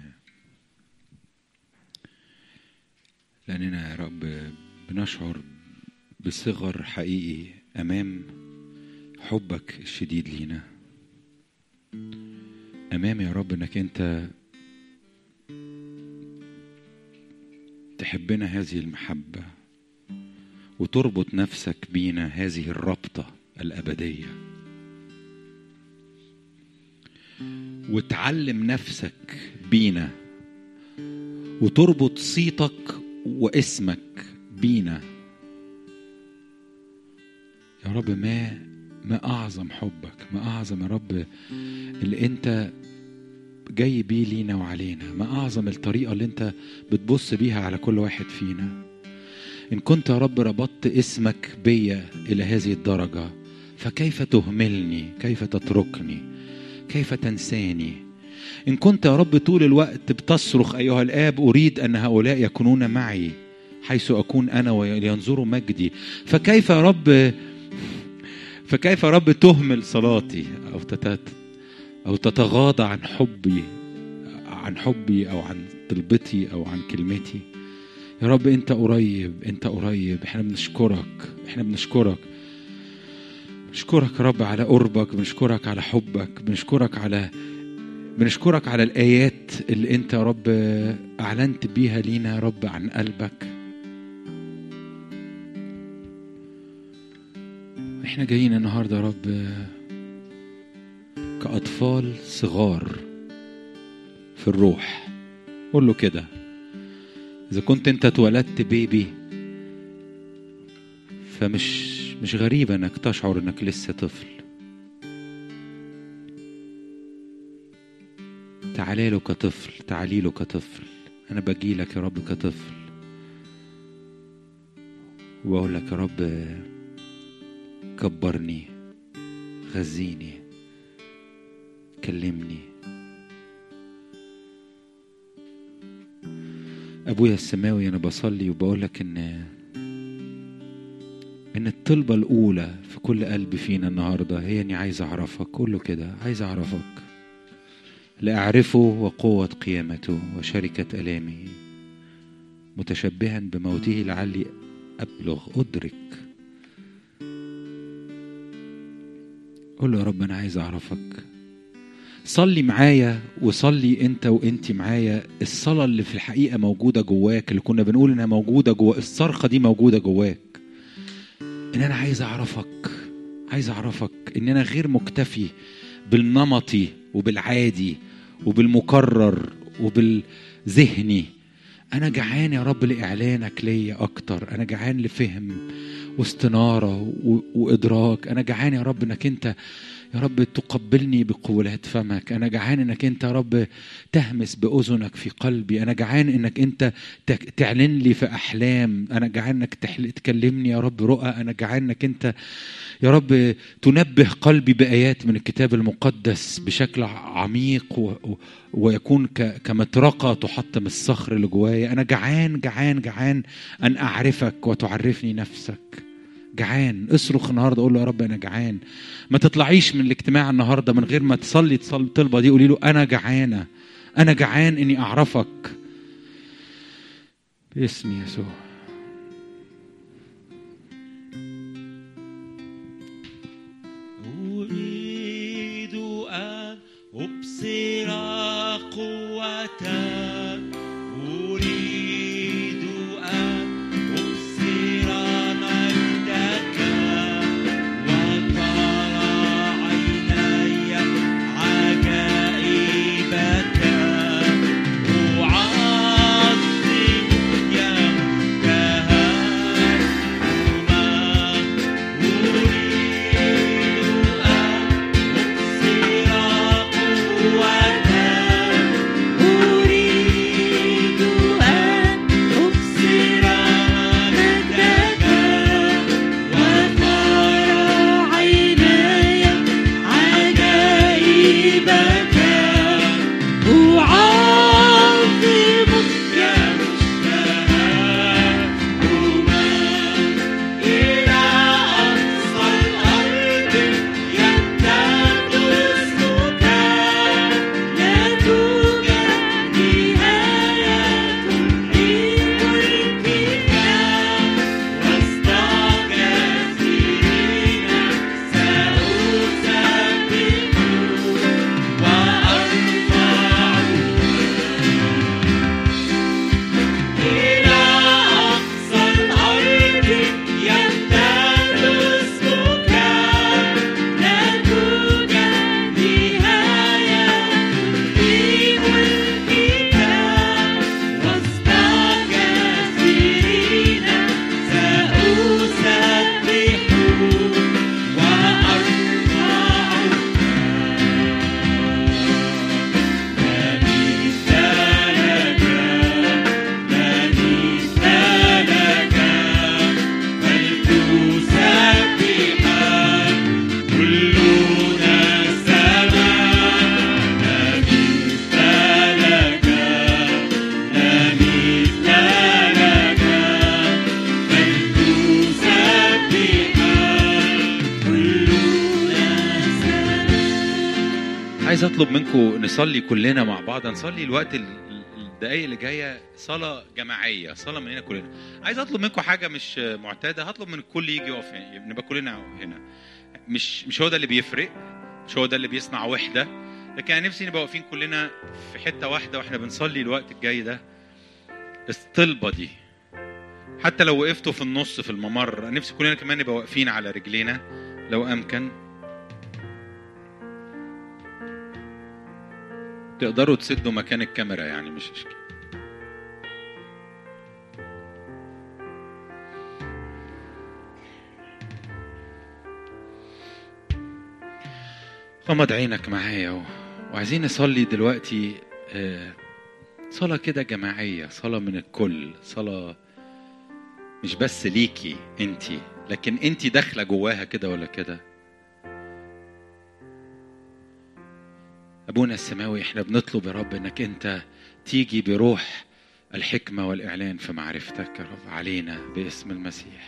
لأننا يا رب بنشعر بصغر حقيقي أمام حبك الشديد لينا أمام يا رب إنك أنت تحبنا هذه المحبة وتربط نفسك بينا هذه الرابطة الأبدية وتعلم نفسك بينا وتربط صيتك واسمك بينا يا رب ما ما اعظم حبك ما اعظم يا رب اللي انت جاي بيه لينا وعلينا ما اعظم الطريقه اللي انت بتبص بيها على كل واحد فينا ان كنت يا رب ربطت اسمك بيا الى هذه الدرجه فكيف تهملني كيف تتركني كيف تنساني إن كنت يا رب طول الوقت بتصرخ أيها الآب أريد أن هؤلاء يكونون معي حيث أكون أنا ولينظروا مجدي فكيف يا رب فكيف يا رب تهمل صلاتي أو تتت أو تتغاضى عن حبي عن حبي أو عن طلبتي أو عن كلمتي يا رب أنت قريب أنت قريب إحنا بنشكرك إحنا بنشكرك بنشكرك يا رب على قربك بنشكرك على حبك بنشكرك على بنشكرك على الآيات اللي أنت يا رب أعلنت بيها لينا يا رب عن قلبك احنا جايين النهارده يا رب كأطفال صغار في الروح قول له كده إذا كنت أنت اتولدت بيبي فمش مش غريب انك تشعر انك لسه طفل تعالى له كطفل تعالي له كطفل انا باجي لك يا رب كطفل وبقول لك يا رب كبرني غذيني كلمني ابويا السماوي انا بصلي وبقول لك ان ان الطلبة الاولى في كل قلب فينا النهاردة هي اني عايز اعرفك قول له كده عايز اعرفك لاعرفه وقوة قيامته وشركة الامه متشبها بموته لعلي ابلغ ادرك قول له يا رب انا عايز اعرفك صلي معايا وصلي انت وانت معايا الصلاة اللي في الحقيقة موجودة جواك اللي كنا بنقول انها موجودة جوا الصرخة دي موجودة جواك ان انا عايز اعرفك عايز اعرفك ان انا غير مكتفي بالنمطي وبالعادي وبالمكرر وبالذهني انا جعان يا رب لاعلانك ليا اكتر انا جعان لفهم واستناره و- وادراك انا جعان يا رب انك انت يا رب تقبلني بقبلات فمك انا جعان انك انت يا رب تهمس باذنك في قلبي انا جعان انك انت تك- تعلن لي في احلام انا جعان انك تحل... تكلمني يا رب رؤى انا جعان انك انت يا رب تنبه قلبي بايات من الكتاب المقدس بشكل عميق و... و... ويكون ك... كمطرقه تحطم الصخر اللي جوايا انا جعان جعان جعان ان اعرفك وتعرفني نفسك جعان اصرخ النهارده قول له يا رب انا جعان ما تطلعيش من الاجتماع النهارده من غير ما تصلي تصلي الطلبه دي قولي له انا جعانه انا جعان اني اعرفك باسم يسوع أريد أن أبصر قوتك أريد أن أبصر مجدك وترى عيني عجائبك أعظم يا مجتهد أريد أن أبصر مجدك وترى عيني عجائبك أعظم يا مشتهى إلى أقصى الأرض يمتد اسمك لا توجد نهاية لملكك وسط كثيرين سأسبح وأرفع إلى أقصى الأرض يمتد اسمك لا توجد نهاية لملكك وسط كثيرين سأسبح وأرفعك لك لك فلتسبح كلنا سماء لا مثل لك لا مثل لك فلتسبح كلنا سماء عايز اطلب منكم نصلي كلنا مع بعض نصلي الوقت ال- الدقايق اللي جايه صلاه جماعيه صلاه مننا كلنا عايز اطلب منكم حاجه مش معتاده هطلب من الكل يجي يقف هنا نبقى كلنا هنا مش مش هو ده اللي بيفرق مش هو ده اللي بيصنع وحده لكن انا نفسي نبقى واقفين كلنا في حته واحده واحنا بنصلي الوقت الجاي ده الطلبه دي حتى لو وقفتوا في النص في الممر أنا نفسي كلنا كمان نبقى واقفين على رجلينا لو امكن تقدروا تسدوا مكان الكاميرا يعني مش مشكله غمض عينك معايا و... وعايزين نصلي دلوقتي آه، صلاة كده جماعية صلاة من الكل صلاة مش بس ليكي انتي لكن انتي داخلة جواها كده ولا كده أبونا السماوي احنا بنطلب يا رب انك انت تيجي بروح الحكمة والإعلان في معرفتك يا رب علينا باسم المسيح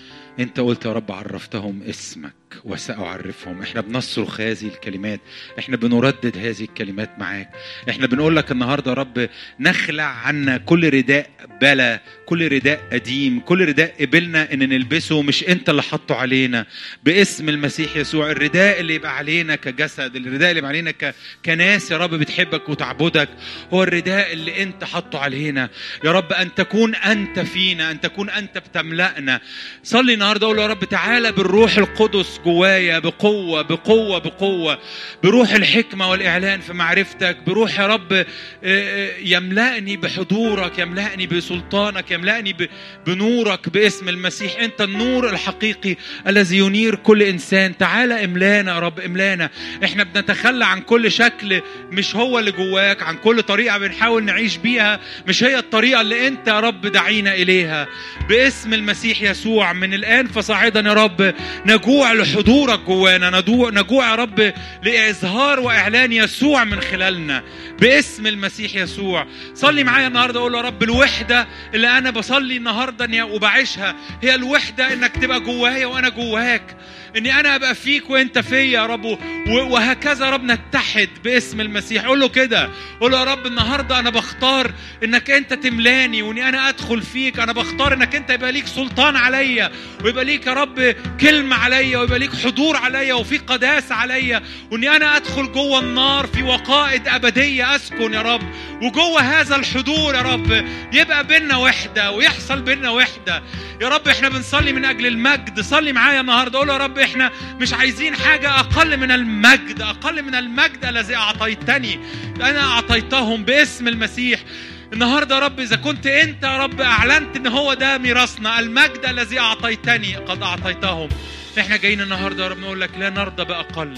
انت قلت يا رب عرفتهم اسمك وسأعرفهم احنا بنصرخ هذه الكلمات احنا بنردد هذه الكلمات معاك احنا بنقول لك النهارده يا رب نخلع عنا كل رداء بلا كل رداء قديم كل رداء قبلنا ان نلبسه مش انت اللي حطه علينا باسم المسيح يسوع الرداء اللي يبقى علينا كجسد الرداء اللي يبقى علينا ك... كناس يا رب بتحبك وتعبدك هو الرداء اللي انت حطه علينا يا رب ان تكون انت فينا ان تكون انت بتملأنا صلي النهارده قول يا رب تعالى بالروح القدس جوايا بقوه بقوه بقوه بروح الحكمه والاعلان في معرفتك بروح يا رب آه، آه، يملأني بحضورك يملأني بسلطانك يملأني ب- بنورك باسم المسيح انت النور الحقيقي الذي ينير كل انسان تعالى املانا يا رب املانا احنا بنتخلى عن كل شكل مش هو اللي جواك عن كل طريقه بنحاول نعيش بيها مش هي الطريقه اللي انت يا رب دعينا اليها باسم المسيح يسوع من الان فصاعدا يا رب نجوع لحضورك جوانا ندوع- نجوع يا رب لاظهار واعلان يسوع من خلالنا باسم المسيح يسوع صلي معايا النهارده قول يا رب الوحده اللي انا بصلي النهارده إني وبعيشها هي الوحده انك تبقى جوايا وانا جواك اني انا ابقى فيك وانت فيا يا رب و- وهكذا يا رب نتحد باسم المسيح قول له كده قول له يا رب النهارده انا بختار انك انت تملاني واني انا ادخل فيك انا بختار انك انت يبقى ليك سلطان عليا ويبقى ليك يا رب كلمه عليا ويبقى ليك حضور عليا وفي قداسه عليا واني انا ادخل جوه النار في وقائد ابديه اسكن يا رب وجوه هذا الحضور يا رب يبقى بينا وحده ويحصل بينا وحده يا رب احنا بنصلي من اجل المجد صلي معايا النهارده قول يا رب احنا مش عايزين حاجه اقل من المجد اقل من المجد الذي اعطيتني انا اعطيتهم باسم المسيح النهارده يا رب اذا كنت انت يا رب اعلنت ان هو ده ميراثنا المجد الذي اعطيتني قد اعطيتهم احنا جايين النهارده يا رب نقول لك لا نرضى باقل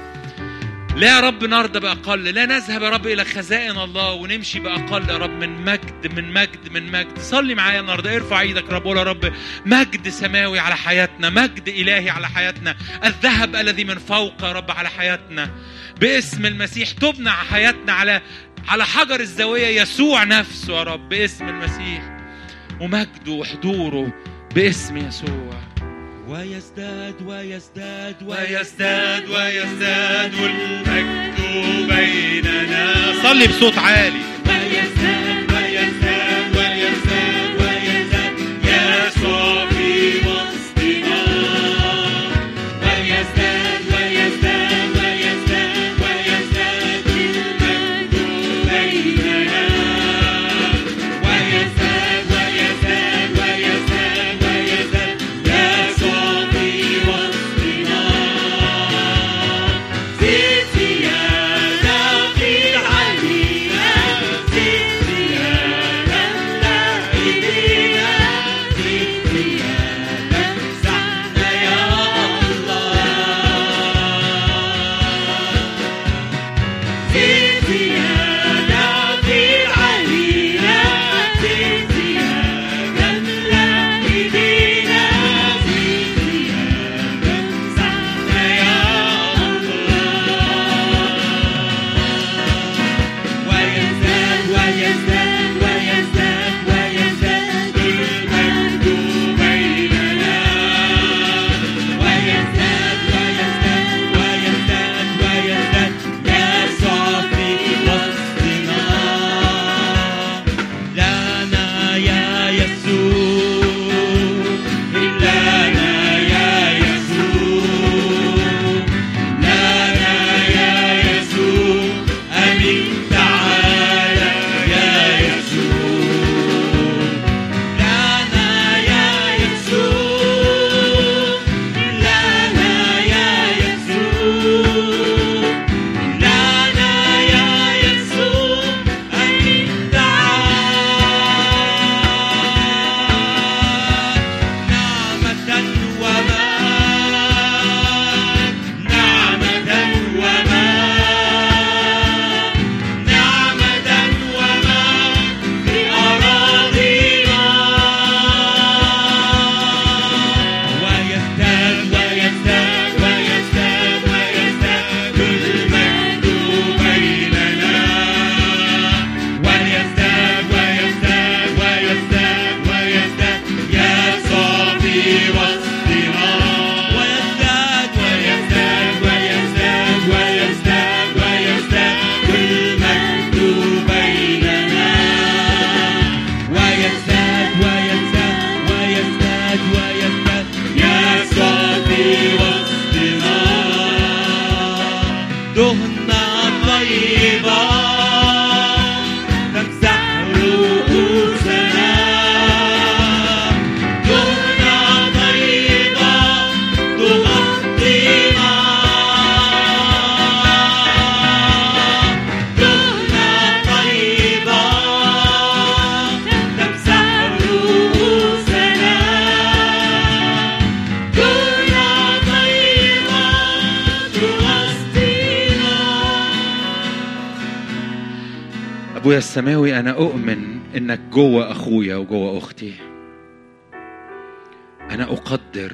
لا يا رب نرضى بأقل لا نذهب يا رب إلى خزائن الله ونمشي بأقل يا رب من مجد من مجد من مجد صلي معايا النهاردة ارفع ايدك يا رب قول يا رب مجد سماوي على حياتنا مجد إلهي على حياتنا الذهب الذي من فوق يا رب على حياتنا باسم المسيح تبنى حياتنا على على حجر الزاوية يسوع نفسه يا رب باسم المسيح ومجده وحضوره باسم يسوع ويزداد ويزداد ويزداد ويزداد والمجد بيننا صلي بصوت عالي ويزداد ويزداد ويزداد ويزداد يسوع في وسطنا ويزداد ويزداد ويزداد ويزداد المجد بيننا ويزداد ويزداد ويزداد ويزداد يسوع في وسطنا زد زيادة في علينا زد زيادة لا إيدينا زد ابويا السماوي انا اؤمن انك جوه اخويا وجوه اختي انا اقدر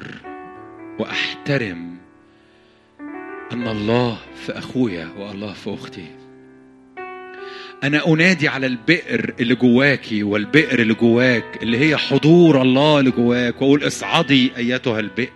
واحترم ان الله في اخويا والله في اختي انا انادي على البئر اللي جواكي والبئر اللي جواك اللي هي حضور الله اللي جواك واقول اصعدي ايتها البئر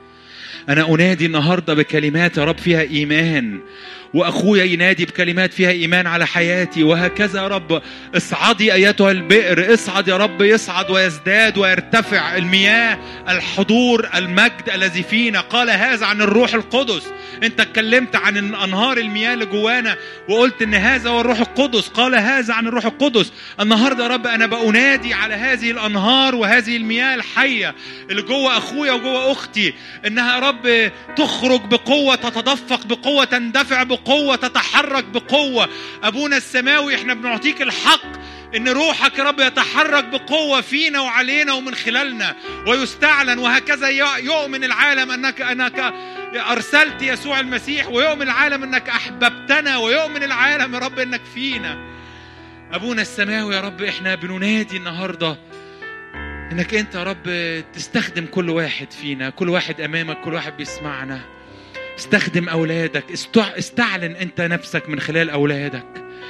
انا انادي النهارده بكلمات يا رب فيها ايمان واخويا ينادي بكلمات فيها ايمان على حياتي وهكذا يا رب اصعدي ايتها البئر اصعد يا رب يصعد ويزداد ويرتفع المياه الحضور المجد الذي فينا قال هذا عن الروح القدس انت اتكلمت عن انهار المياه اللي جوانا وقلت ان هذا هو الروح القدس قال هذا عن الروح القدس النهارده يا رب انا بأنادي على هذه الانهار وهذه المياه الحيه اللي جوه اخويا وجوه اختي انها يا رب تخرج بقوه تتدفق بقوه تندفع بقوه تتحرك بقوه ابونا السماوي احنا بنعطيك الحق ان روحك يا رب يتحرك بقوه فينا وعلينا ومن خلالنا ويستعلن وهكذا يؤمن العالم انك انك ارسلت يسوع المسيح ويؤمن العالم انك احببتنا ويؤمن العالم يا رب انك فينا ابونا السماوي يا رب احنا بننادي النهارده انك انت يا رب تستخدم كل واحد فينا كل واحد امامك كل واحد بيسمعنا استخدم اولادك استع... استعلن انت نفسك من خلال اولادك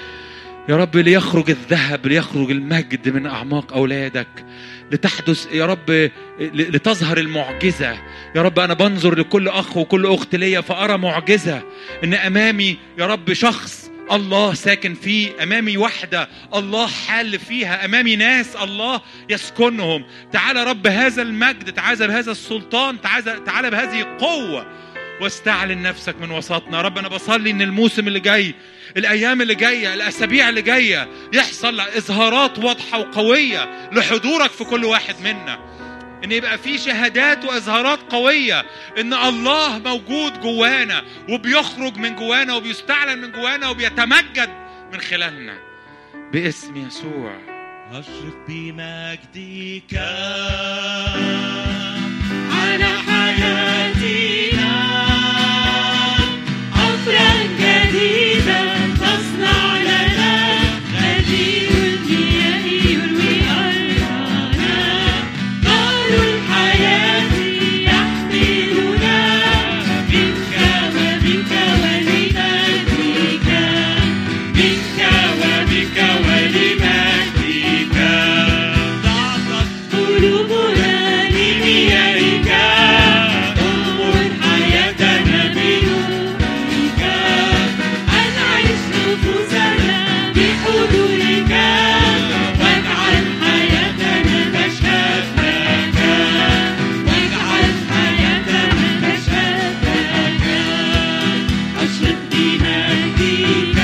يا رب ليخرج الذهب ليخرج المجد من اعماق اولادك لتحدث يا رب لتظهر المعجزه يا رب انا بنظر لكل اخ وكل اخت ليا فارى معجزه ان امامي يا رب شخص الله ساكن فيه امامي وحده الله حال فيها امامي ناس الله يسكنهم تعالى رب هذا المجد تعالى بهذا السلطان تعالى تعالى بهذه القوه واستعلن نفسك من وسطنا رب انا بصلي ان الموسم اللي جاي الايام اللي جايه الاسابيع اللي جايه يحصل اظهارات واضحه وقويه لحضورك في كل واحد منا ان يبقى في شهادات واظهارات قويه ان الله موجود جوانا وبيخرج من جوانا وبيستعلن من جوانا وبيتمجد من خلالنا باسم يسوع أشرف بمجدك على حياتنا عمرا جديدا تصنع لنا غدير المياه يروي أرضنا نار الحياة يحملنا منك وبك ولمجدك منك وبك ولمجدك ضعفت قلوبنا لمياهك انظر حياتنا بنورك انعش نفوسنا بحضورك واجعل حياتنا مشهد لك واجعل حياتنا مشهد لك اشرق بمجدك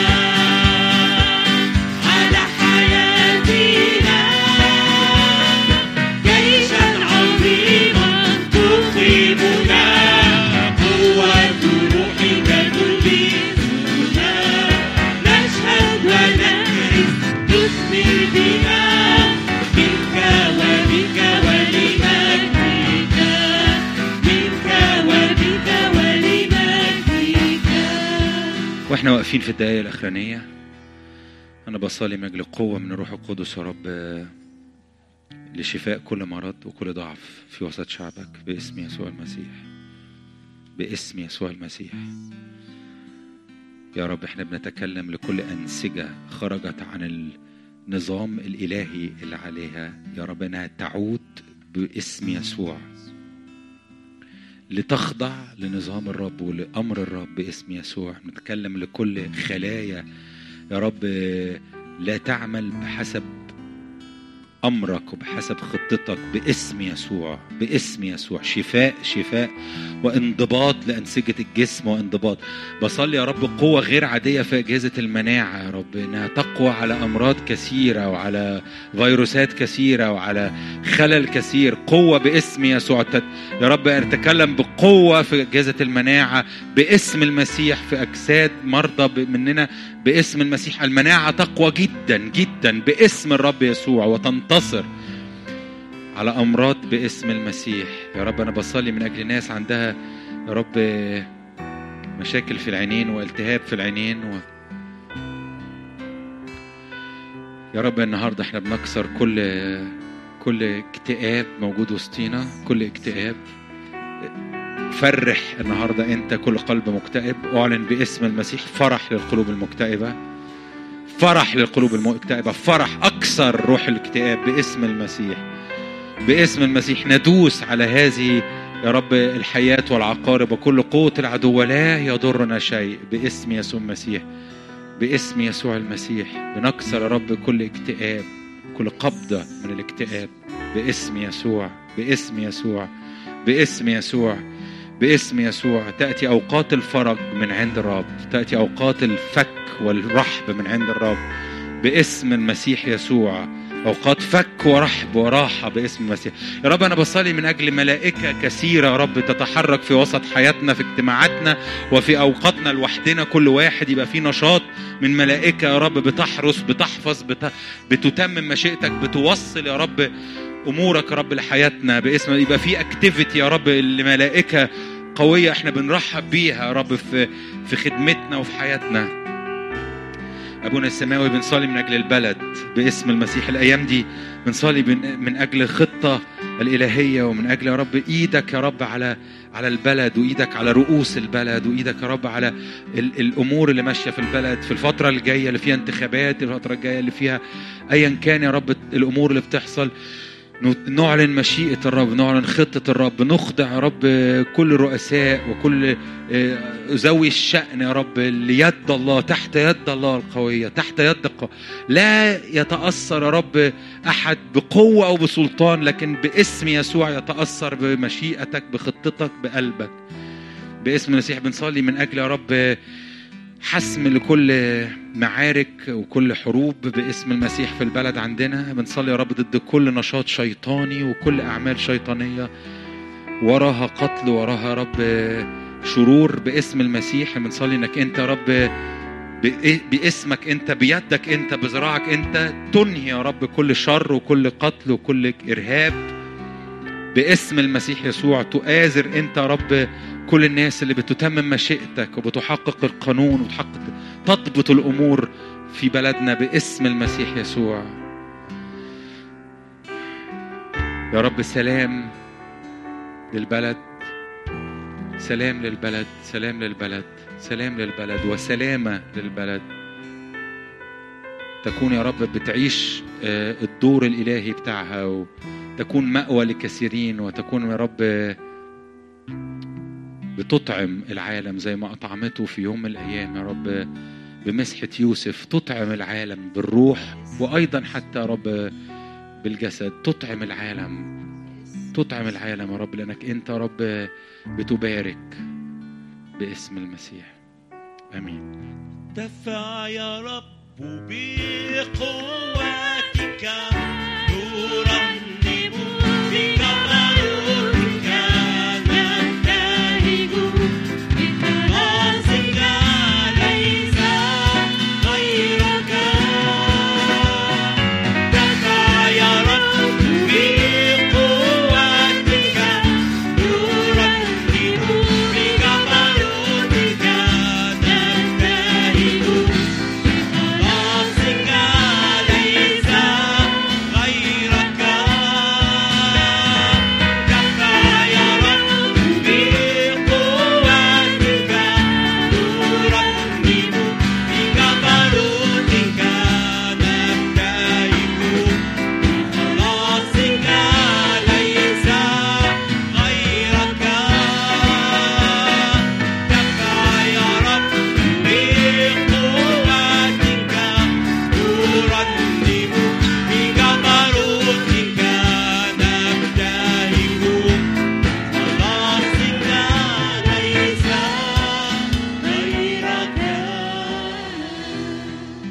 على حياتنا جيشا عظيما تقيمنا قوة روحك تلبسنا نشهد ونكرس تثمر بنا منك وبك ولمجدك منك وبك ولمجدك واحنا واقفين في الدقايق الاخرانيه انا بصلي من اجل قوه من الروح القدس يا رب آه، لشفاء كل مرض وكل ضعف في وسط شعبك باسم يسوع المسيح باسم يسوع المسيح يا رب احنا بنتكلم لكل انسجه خرجت عن النظام الالهي اللي عليها يا رب انها تعود باسم يسوع لتخضع لنظام الرب ولامر الرب باسم يسوع نتكلم لكل خلايا يا رب لا تعمل بحسب امرك وبحسب خطتك باسم يسوع باسم يسوع شفاء شفاء وانضباط لانسجه الجسم وانضباط بصلي يا رب قوه غير عاديه في اجهزه المناعه يا رب انها تقوى على امراض كثيره وعلى فيروسات كثيره وعلى خلل كثير قوه باسم يسوع تت- يا رب نتكلم بقوه في اجهزه المناعه باسم المسيح في اجساد مرضى ب- مننا باسم المسيح المناعه تقوى جدا جدا باسم الرب يسوع وتنتصر على امراض باسم المسيح يا رب انا بصلي من اجل ناس عندها يا رب مشاكل في العينين والتهاب في العينين و... يا رب النهارده احنا بنكسر كل كل اكتئاب موجود وسطينا كل اكتئاب فرح النهارده انت كل قلب مكتئب اعلن باسم المسيح فرح للقلوب المكتئبه فرح للقلوب المكتئبه فرح اكثر روح الاكتئاب باسم المسيح باسم المسيح ندوس على هذه يا رب الحياة والعقارب وكل قوة العدو ولا يضرنا شيء باسم يسوع المسيح باسم يسوع المسيح بنكسر يا رب كل اكتئاب كل قبضة من الاكتئاب باسم يسوع باسم يسوع باسم يسوع باسم يسوع تأتي أوقات الفرج من عند الرب تأتي أوقات الفك والرحب من عند الرب باسم المسيح يسوع أوقات فك ورحب وراحة باسم المسيح يا رب أنا بصلي من أجل ملائكة كثيرة يا رب تتحرك في وسط حياتنا في اجتماعاتنا وفي أوقاتنا لوحدنا كل واحد يبقى فيه نشاط من ملائكة يا رب بتحرس بتحفظ بت... بتتمم مشيئتك بتوصل يا رب أمورك يا رب لحياتنا باسم يبقى في اكتيفيتي يا رب لملائكة قوية احنا بنرحب بيها يا رب في في خدمتنا وفي حياتنا ابونا السماوي بنصلي من اجل البلد باسم المسيح الايام دي بنصلي من, من اجل الخطه الالهيه ومن اجل يا رب ايدك يا رب على على البلد وايدك على رؤوس البلد وايدك يا رب على ال الامور اللي ماشيه في البلد في الفتره الجايه اللي فيها انتخابات الفتره الجايه اللي فيها ايا كان يا رب الامور اللي بتحصل نعلن مشيئة الرب نعلن خطة الرب نخضع يا رب كل الرؤساء وكل ذوي الشأن يا رب ليد الله تحت يد الله القوية تحت يد القوية لا يتأثر يا رب أحد بقوة أو بسلطان لكن باسم يسوع يتأثر بمشيئتك بخطتك بقلبك باسم المسيح بنصلي من أجل يا رب حسم لكل معارك وكل حروب باسم المسيح في البلد عندنا بنصلي يا رب ضد كل نشاط شيطاني وكل أعمال شيطانية وراها قتل وراها يا رب شرور باسم المسيح بنصلي انك انت يا رب باسمك انت بيدك انت بذراعك انت تنهي يا رب كل شر وكل قتل وكل ارهاب باسم المسيح يسوع تؤازر انت يا رب كل الناس اللي بتتمم مشيئتك وبتحقق القانون وتحقق تضبط الامور في بلدنا باسم المسيح يسوع يا رب سلام للبلد سلام للبلد سلام للبلد سلام للبلد وسلامة للبلد تكون يا رب بتعيش الدور الإلهي بتاعها وتكون مأوى لكثيرين وتكون يا رب بتطعم العالم زي ما أطعمته في يوم من الأيام يا رب بمسحة يوسف تطعم العالم بالروح وأيضا حتى يا رب بالجسد تطعم العالم تطعم العالم يا رب لأنك أنت يا رب بتبارك باسم المسيح آمين دفع يا رب بقوتك